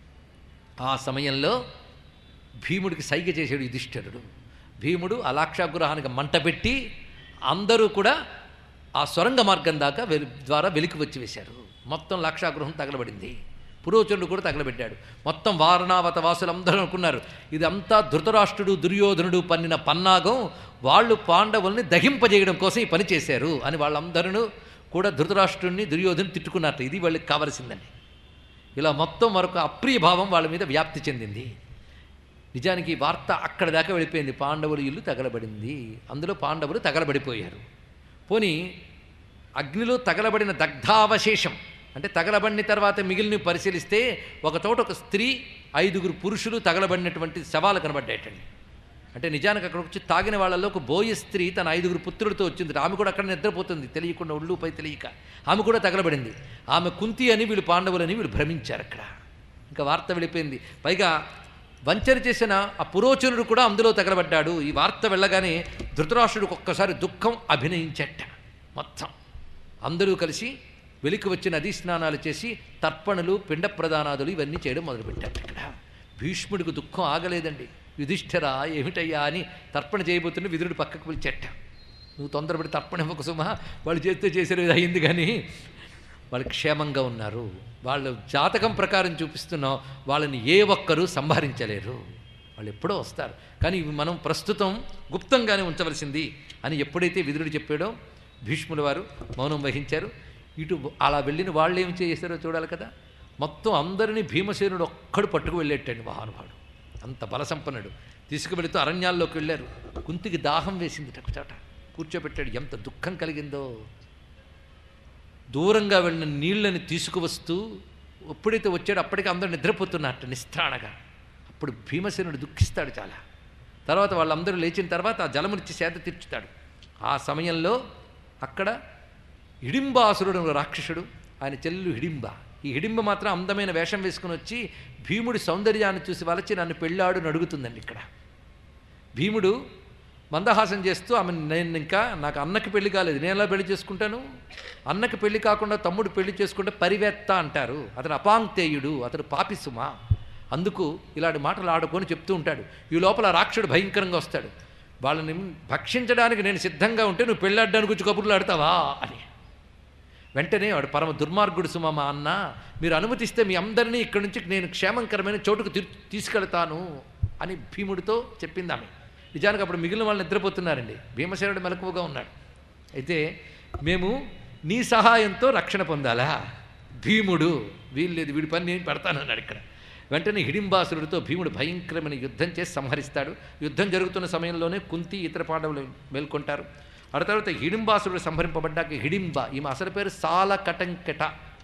ఆ సమయంలో భీముడికి సైగ చేశాడు యుధిష్ఠిరుడు భీముడు ఆ లాక్షాగృహానికి మంట పెట్టి అందరూ కూడా ఆ సొరంగ మార్గం దాకా వెలి ద్వారా వెలికి వచ్చి వేశారు మొత్తం లాక్షాగృహం తగలబడింది పురోచనుడు కూడా తగలబెట్టాడు మొత్తం వారణావత వాసులు అందరూ అనుకున్నారు ఇదంతా ధృతరాష్ట్రుడు దుర్యోధనుడు పన్నిన పన్నాగం వాళ్ళు పాండవుల్ని దహింపజేయడం కోసం ఈ పని చేశారు అని వాళ్ళందరూ కూడా ధృతరాష్ట్రుడిని దుర్యోధను తిట్టుకున్నట్టు ఇది వాళ్ళకి కావలసిందండి ఇలా మొత్తం మరొక అప్రియ భావం వాళ్ళ మీద వ్యాప్తి చెందింది నిజానికి ఈ వార్త అక్కడ దాకా వెళ్ళిపోయింది పాండవుల ఇల్లు తగలబడింది అందులో పాండవులు తగలబడిపోయారు పోనీ అగ్నిలో తగలబడిన దగ్ధావశేషం అంటే తగలబడిన తర్వాత మిగిలిన పరిశీలిస్తే ఒక చోట ఒక స్త్రీ ఐదుగురు పురుషులు తగలబడినటువంటి శవాలు కనబడ్డాయటండి అంటే నిజానికి అక్కడ వచ్చి తాగిన వాళ్ళలో ఒక బోయ స్త్రీ తన ఐదుగురు పుత్రులతో వచ్చింది ఆమె కూడా అక్కడ నిద్రపోతుంది తెలియకుండా ఒళ్ళుపై తెలియక ఆమె కూడా తగలబడింది ఆమె కుంతి అని వీళ్ళు పాండవులని వీళ్ళు భ్రమించారు అక్కడ ఇంకా వార్త వెళ్ళిపోయింది పైగా వంచన చేసిన ఆ పురోచనుడు కూడా అందులో తగలబడ్డాడు ఈ వార్త వెళ్ళగానే ధృతరాష్ట్రుడికి ఒక్కసారి దుఃఖం అభినయించట మొత్తం అందరూ కలిసి వెలికి వచ్చి నదీ స్నానాలు చేసి తర్పణలు పిండ ప్రదానాదులు ఇవన్నీ చేయడం మొదలుపెట్టారు ఇక్కడ భీష్ముడికి దుఃఖం ఆగలేదండి యుధిష్ఠరా ఏమిటయ్యా అని తర్పణ చేయబోతుంటే విదురుడు పక్కకు పిలిచెట్ట నువ్వు తొందరపడి తర్పణ ఇవ్వకు సుమా వాళ్ళు చేస్తే చేసేది ఇది అయింది కానీ వాళ్ళు క్షేమంగా ఉన్నారు వాళ్ళ జాతకం ప్రకారం చూపిస్తున్నాం వాళ్ళని ఏ ఒక్కరూ సంహరించలేరు వాళ్ళు ఎప్పుడో వస్తారు కానీ ఇవి మనం ప్రస్తుతం గుప్తంగానే ఉంచవలసింది అని ఎప్పుడైతే విదురుడు చెప్పాడో భీష్ముల వారు మౌనం వహించారు ఇటు అలా వెళ్ళిన వాళ్ళు ఏం చేశారో చూడాలి కదా మొత్తం అందరినీ భీమసేనుడు ఒక్కడు పట్టుకు వెళ్ళేటండి మహానుభావుడు అంత బలసంపన్నుడు తీసుకువెళుతూ అరణ్యాల్లోకి వెళ్ళారు కుంతికి దాహం వేసింది ఒక చోట కూర్చోబెట్టాడు ఎంత దుఃఖం కలిగిందో దూరంగా వెళ్ళిన నీళ్ళని తీసుకువస్తూ ఎప్పుడైతే వచ్చాడో అప్పటికి అందరూ నిద్రపోతున్నట్టు నిస్త్రాణగా అప్పుడు భీమసేనుడు దుఃఖిస్తాడు చాలా తర్వాత వాళ్ళందరూ లేచిన తర్వాత ఆ జలమునిచ్చి సేద తీర్చుతాడు ఆ సమయంలో అక్కడ హిడింబాసురుడు అనే రాక్షసుడు ఆయన చెల్లెలు హిడింబ ఈ హిడింబ మాత్రం అందమైన వేషం వేసుకుని వచ్చి భీముడి సౌందర్యాన్ని చూసి వలచి నన్ను పెళ్ళాడు అని అడుగుతుందండి ఇక్కడ భీముడు మందహాసం చేస్తూ ఆమె నేను ఇంకా నాకు అన్నకి పెళ్లి కాలేదు నేను ఎలా పెళ్లి చేసుకుంటాను అన్నకి పెళ్లి కాకుండా తమ్ముడు పెళ్లి చేసుకుంటే పరివేత్త అంటారు అతను అపాంక్తేయుడు అతడు పాపిసుమా అందుకు ఇలాంటి మాటలు ఆడుకొని చెప్తూ ఉంటాడు ఈ లోపల రాక్షుడు భయంకరంగా వస్తాడు వాళ్ళని భక్షించడానికి నేను సిద్ధంగా ఉంటే నువ్వు పెళ్ళాడడానికి వచ్చి కబుర్లు ఆడతావా అని వెంటనే వాడు పరమ దుర్మార్గుడు సుమా మా అన్న మీరు అనుమతిస్తే మీ అందరినీ ఇక్కడి నుంచి నేను క్షేమంకరమైన చోటుకు తీ తీసుకెళ్తాను అని భీముడితో చెప్పింది ఆమె నిజానికి అప్పుడు మిగిలిన వాళ్ళు నిద్రపోతున్నారండి భీమసేనుడు మెలకువగా ఉన్నాడు అయితే మేము నీ సహాయంతో రక్షణ పొందాలా భీముడు వీల్లేదు వీడి పని నేను పెడతాను అన్నాడు ఇక్కడ వెంటనే హిడింబాసురుడితో భీముడు భయంకరమైన యుద్ధం చేసి సంహరిస్తాడు యుద్ధం జరుగుతున్న సమయంలోనే కుంతి ఇతర పాండవులు మేల్కొంటారు ఆ తర్వాత హిడింబాసురుడు సంహరింపబడ్డాక హిడింబ ఈమె అసలు పేరు సాల కటంకట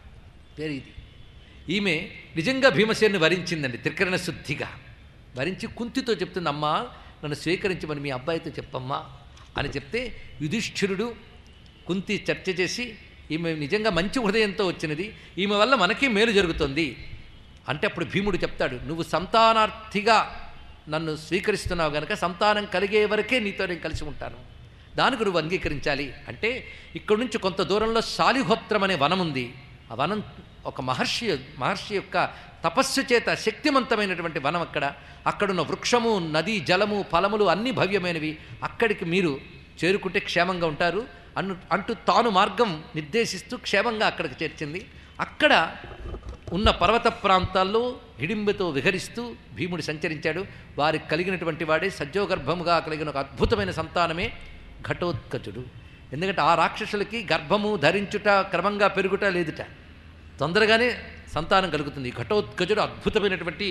పేరు ఇది ఈమె నిజంగా భీమసేన్ని వరించిందండి త్రికరణ శుద్ధిగా వరించి కుంతితో చెప్తుంది అమ్మా నన్ను స్వీకరించమని మీ అబ్బాయితో చెప్పమ్మా అని చెప్తే యుధిష్ఠిరుడు కుంతి చర్చ చేసి ఈమె నిజంగా మంచి హృదయంతో వచ్చినది ఈమె వల్ల మనకి మేలు జరుగుతుంది అంటే అప్పుడు భీముడు చెప్తాడు నువ్వు సంతానార్థిగా నన్ను స్వీకరిస్తున్నావు గనక సంతానం కలిగే వరకే నీతో నేను కలిసి ఉంటాను దానికి నువ్వు అంగీకరించాలి అంటే ఇక్కడ నుంచి కొంత దూరంలో శాలిహోత్రం అనే వనం ఉంది ఆ వనం ఒక మహర్షి మహర్షి యొక్క తపస్సు చేత శక్తివంతమైనటువంటి వనం అక్కడ అక్కడున్న వృక్షము నది జలము ఫలములు అన్నీ భవ్యమైనవి అక్కడికి మీరు చేరుకుంటే క్షేమంగా ఉంటారు అన్ను అంటూ తాను మార్గం నిర్దేశిస్తూ క్షేమంగా అక్కడికి చేర్చింది అక్కడ ఉన్న పర్వత ప్రాంతాల్లో హిడింబతో విహరిస్తూ భీముడు సంచరించాడు వారికి కలిగినటువంటి వాడే సజ్జోగర్భముగా కలిగిన ఒక అద్భుతమైన సంతానమే ఘటోత్కచుడు ఎందుకంటే ఆ రాక్షసులకి గర్భము ధరించుట క్రమంగా పెరుగుట లేదుట తొందరగానే సంతానం కలుగుతుంది ఘటోత్కచుడు అద్భుతమైనటువంటి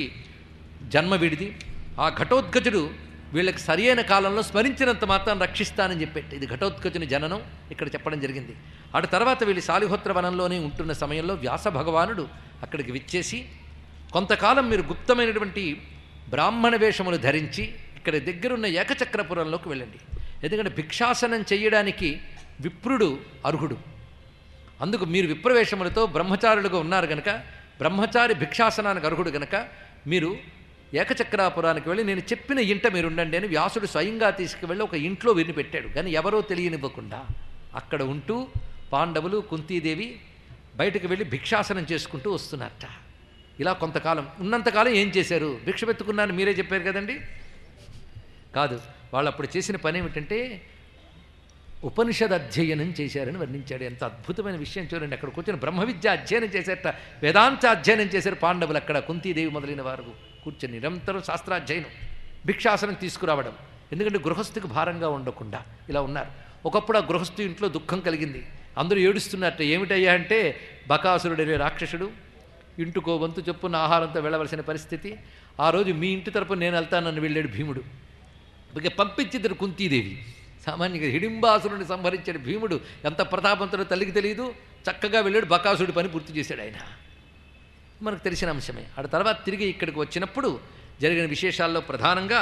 జన్మ వీడిది ఆ ఘటోత్కచుడు వీళ్ళకి సరియైన కాలంలో స్మరించినంత మాత్రం రక్షిస్తానని చెప్పేట్టు ఇది ఘటోత్కచుని జననం ఇక్కడ చెప్పడం జరిగింది ఆడ తర్వాత వీళ్ళు శాలిహోత్ర వనంలోనే ఉంటున్న సమయంలో వ్యాస భగవానుడు అక్కడికి విచ్చేసి కొంతకాలం మీరు గుప్తమైనటువంటి బ్రాహ్మణ వేషములు ధరించి ఇక్కడ దగ్గరున్న ఏకచక్రపురంలోకి వెళ్ళండి ఎందుకంటే భిక్షాసనం చేయడానికి విప్రుడు అర్హుడు అందుకు మీరు విప్రవేశములతో బ్రహ్మచారులుగా ఉన్నారు గనక బ్రహ్మచారి భిక్షాసనానికి అర్హుడు గనక మీరు ఏకచక్రాపురానికి వెళ్ళి నేను చెప్పిన ఇంట మీరు ఉండండి అని వ్యాసుడు స్వయంగా తీసుకువెళ్ళి ఒక ఇంట్లో విని పెట్టాడు కానీ ఎవరో తెలియనివ్వకుండా అక్కడ ఉంటూ పాండవులు కుంతీదేవి బయటకు వెళ్ళి భిక్షాసనం చేసుకుంటూ వస్తున్నారట ఇలా కొంతకాలం ఉన్నంతకాలం ఏం చేశారు భిక్ష పెట్టుకున్నాను మీరే చెప్పారు కదండి కాదు వాళ్ళు అప్పుడు చేసిన పని ఏమిటంటే ఉపనిషద్ అధ్యయనం చేశారని వర్ణించాడు ఎంత అద్భుతమైన విషయం చూడండి అక్కడ కూర్చొని బ్రహ్మ విద్య అధ్యయనం చేశారట వేదాంత అధ్యయనం చేశారు పాండవులు అక్కడ కుంతీదేవి మొదలైన వారు కూర్చొని నిరంతరం శాస్త్రాధ్యయనం భిక్షాసనం తీసుకురావడం ఎందుకంటే గృహస్థికి భారంగా ఉండకుండా ఇలా ఉన్నారు ఒకప్పుడు ఆ గృహస్థు ఇంట్లో దుఃఖం కలిగింది అందరూ ఏడుస్తున్నట్ట ఏమిటయ్యా అంటే బకాసురుడనే రాక్షసుడు ఇంటికో వంతు చొప్పున ఆహారంతో వెళ్ళవలసిన పరిస్థితి ఆ రోజు మీ ఇంటి తరపున నేను వెళ్తానని వెళ్ళాడు భీముడు ఇక పంపించిద్దరు కుంతీదేవి సామాన్యంగా హిడింబాసురుని సంహరించాడు భీముడు ఎంత ప్రతాపంతుడో తల్లికి తెలియదు చక్కగా వెళ్ళాడు బకాసుడి పని పూర్తి చేశాడు ఆయన మనకు తెలిసిన అంశమే ఆ తర్వాత తిరిగి ఇక్కడికి వచ్చినప్పుడు జరిగిన విశేషాల్లో ప్రధానంగా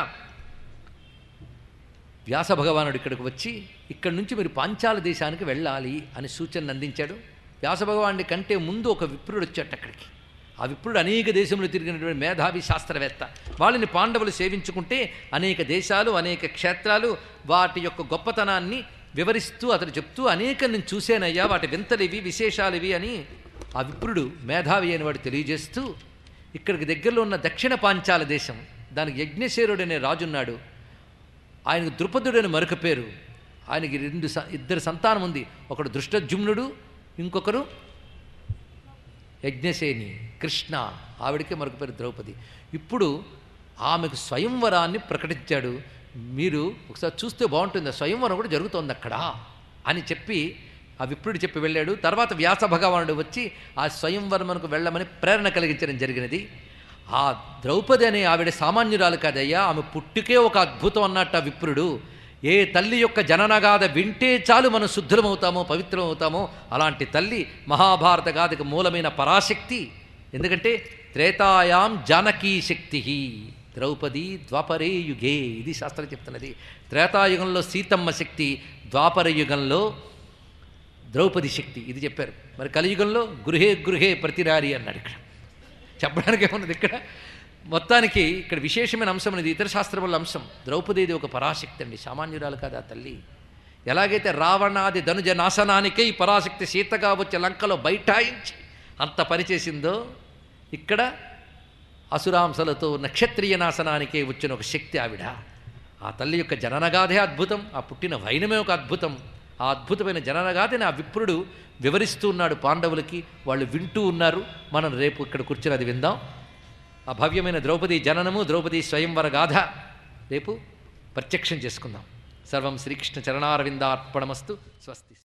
వ్యాస భగవానుడు ఇక్కడికి వచ్చి ఇక్కడి నుంచి మీరు పాంచాల దేశానికి వెళ్ళాలి అని సూచన అందించాడు వ్యాస భగవానుడి కంటే ముందు ఒక విప్రుడు వచ్చాట అక్కడికి ఆ విప్రుడు అనేక దేశంలో తిరిగినటువంటి మేధావి శాస్త్రవేత్త వాళ్ళని పాండవులు సేవించుకుంటే అనేక దేశాలు అనేక క్షేత్రాలు వాటి యొక్క గొప్పతనాన్ని వివరిస్తూ అతడు చెప్తూ అనేక నేను చూశానయ్యా వాటి వింతలివి విశేషాలివి అని ఆ విప్రుడు మేధావి అని వాడు తెలియజేస్తూ ఇక్కడికి దగ్గరలో ఉన్న దక్షిణ పాంచాల దేశం దానికి యజ్ఞశేరుడు అనే రాజున్నాడు ఆయనకు ద్రుపదుడని మరొక పేరు ఆయనకి రెండు స- ఇద్దరు సంతానం ఉంది ఒకడు దృష్టజుమ్నుడు ఇంకొకరు యజ్ఞసేని కృష్ణ ఆవిడకే మరొక పేరు ద్రౌపది ఇప్పుడు ఆమెకు స్వయంవరాన్ని ప్రకటించాడు మీరు ఒకసారి చూస్తే బాగుంటుంది ఆ స్వయంవరం కూడా జరుగుతోంది అక్కడ అని చెప్పి ఆ విప్రుడు చెప్పి వెళ్ళాడు తర్వాత వ్యాస భగవానుడు వచ్చి ఆ స్వయంవరమునకు వెళ్ళమని ప్రేరణ కలిగించడం జరిగినది ఆ ద్రౌపది అనే ఆవిడ సామాన్యురాలు కాదయ్యా ఆమె పుట్టుకే ఒక అద్భుతం అన్నట్టు ఆ విప్రుడు ఏ తల్లి యొక్క జననగాథ వింటే చాలు మనం శుద్ధులమవుతామో పవిత్రమవుతామో అలాంటి తల్లి మహాభారత గాథకు మూలమైన పరాశక్తి ఎందుకంటే త్రేతాయాం జానకీ శక్తి ద్రౌపది ద్వాపరే యుగే ఇది శాస్త్రం చెప్తున్నది త్రేతాయుగంలో సీతమ్మ శక్తి ద్వాపర యుగంలో ద్రౌపది శక్తి ఇది చెప్పారు మరి కలియుగంలో గృహే గృహే ప్రతిరారి అన్నాడు ఇక్కడ చెప్పడానికి ఏమున్నది ఇక్కడ మొత్తానికి ఇక్కడ విశేషమైన అంశం అనేది ఇతర శాస్త్రముల అంశం ద్రౌపదీది ఒక పరాశక్తి అండి సామాన్యురాలు కాదు ఆ తల్లి ఎలాగైతే రావణాది ధనుజ నాశనానికే ఈ పరాశక్తి సీతగా వచ్చే లంకలో బైఠాయించి అంత పనిచేసిందో ఇక్కడ అసురాంశలతో నక్షత్రియ నాశనానికే వచ్చిన ఒక శక్తి ఆవిడ ఆ తల్లి యొక్క జననగాథే అద్భుతం ఆ పుట్టిన వైనమే ఒక అద్భుతం ఆ అద్భుతమైన జననగాథని ఆ విప్రుడు వివరిస్తూ ఉన్నాడు పాండవులకి వాళ్ళు వింటూ ఉన్నారు మనం రేపు ఇక్కడ కూర్చొని అది విందాం ఆ భవ్యమైన ద్రౌపది జననము ద్రౌపది స్వయంవర గాథ రేపు ప్రత్యక్షం చేసుకుందాం సర్వం శ్రీకృష్ణ చరణారవిందార్పణమస్తు స్వస్తి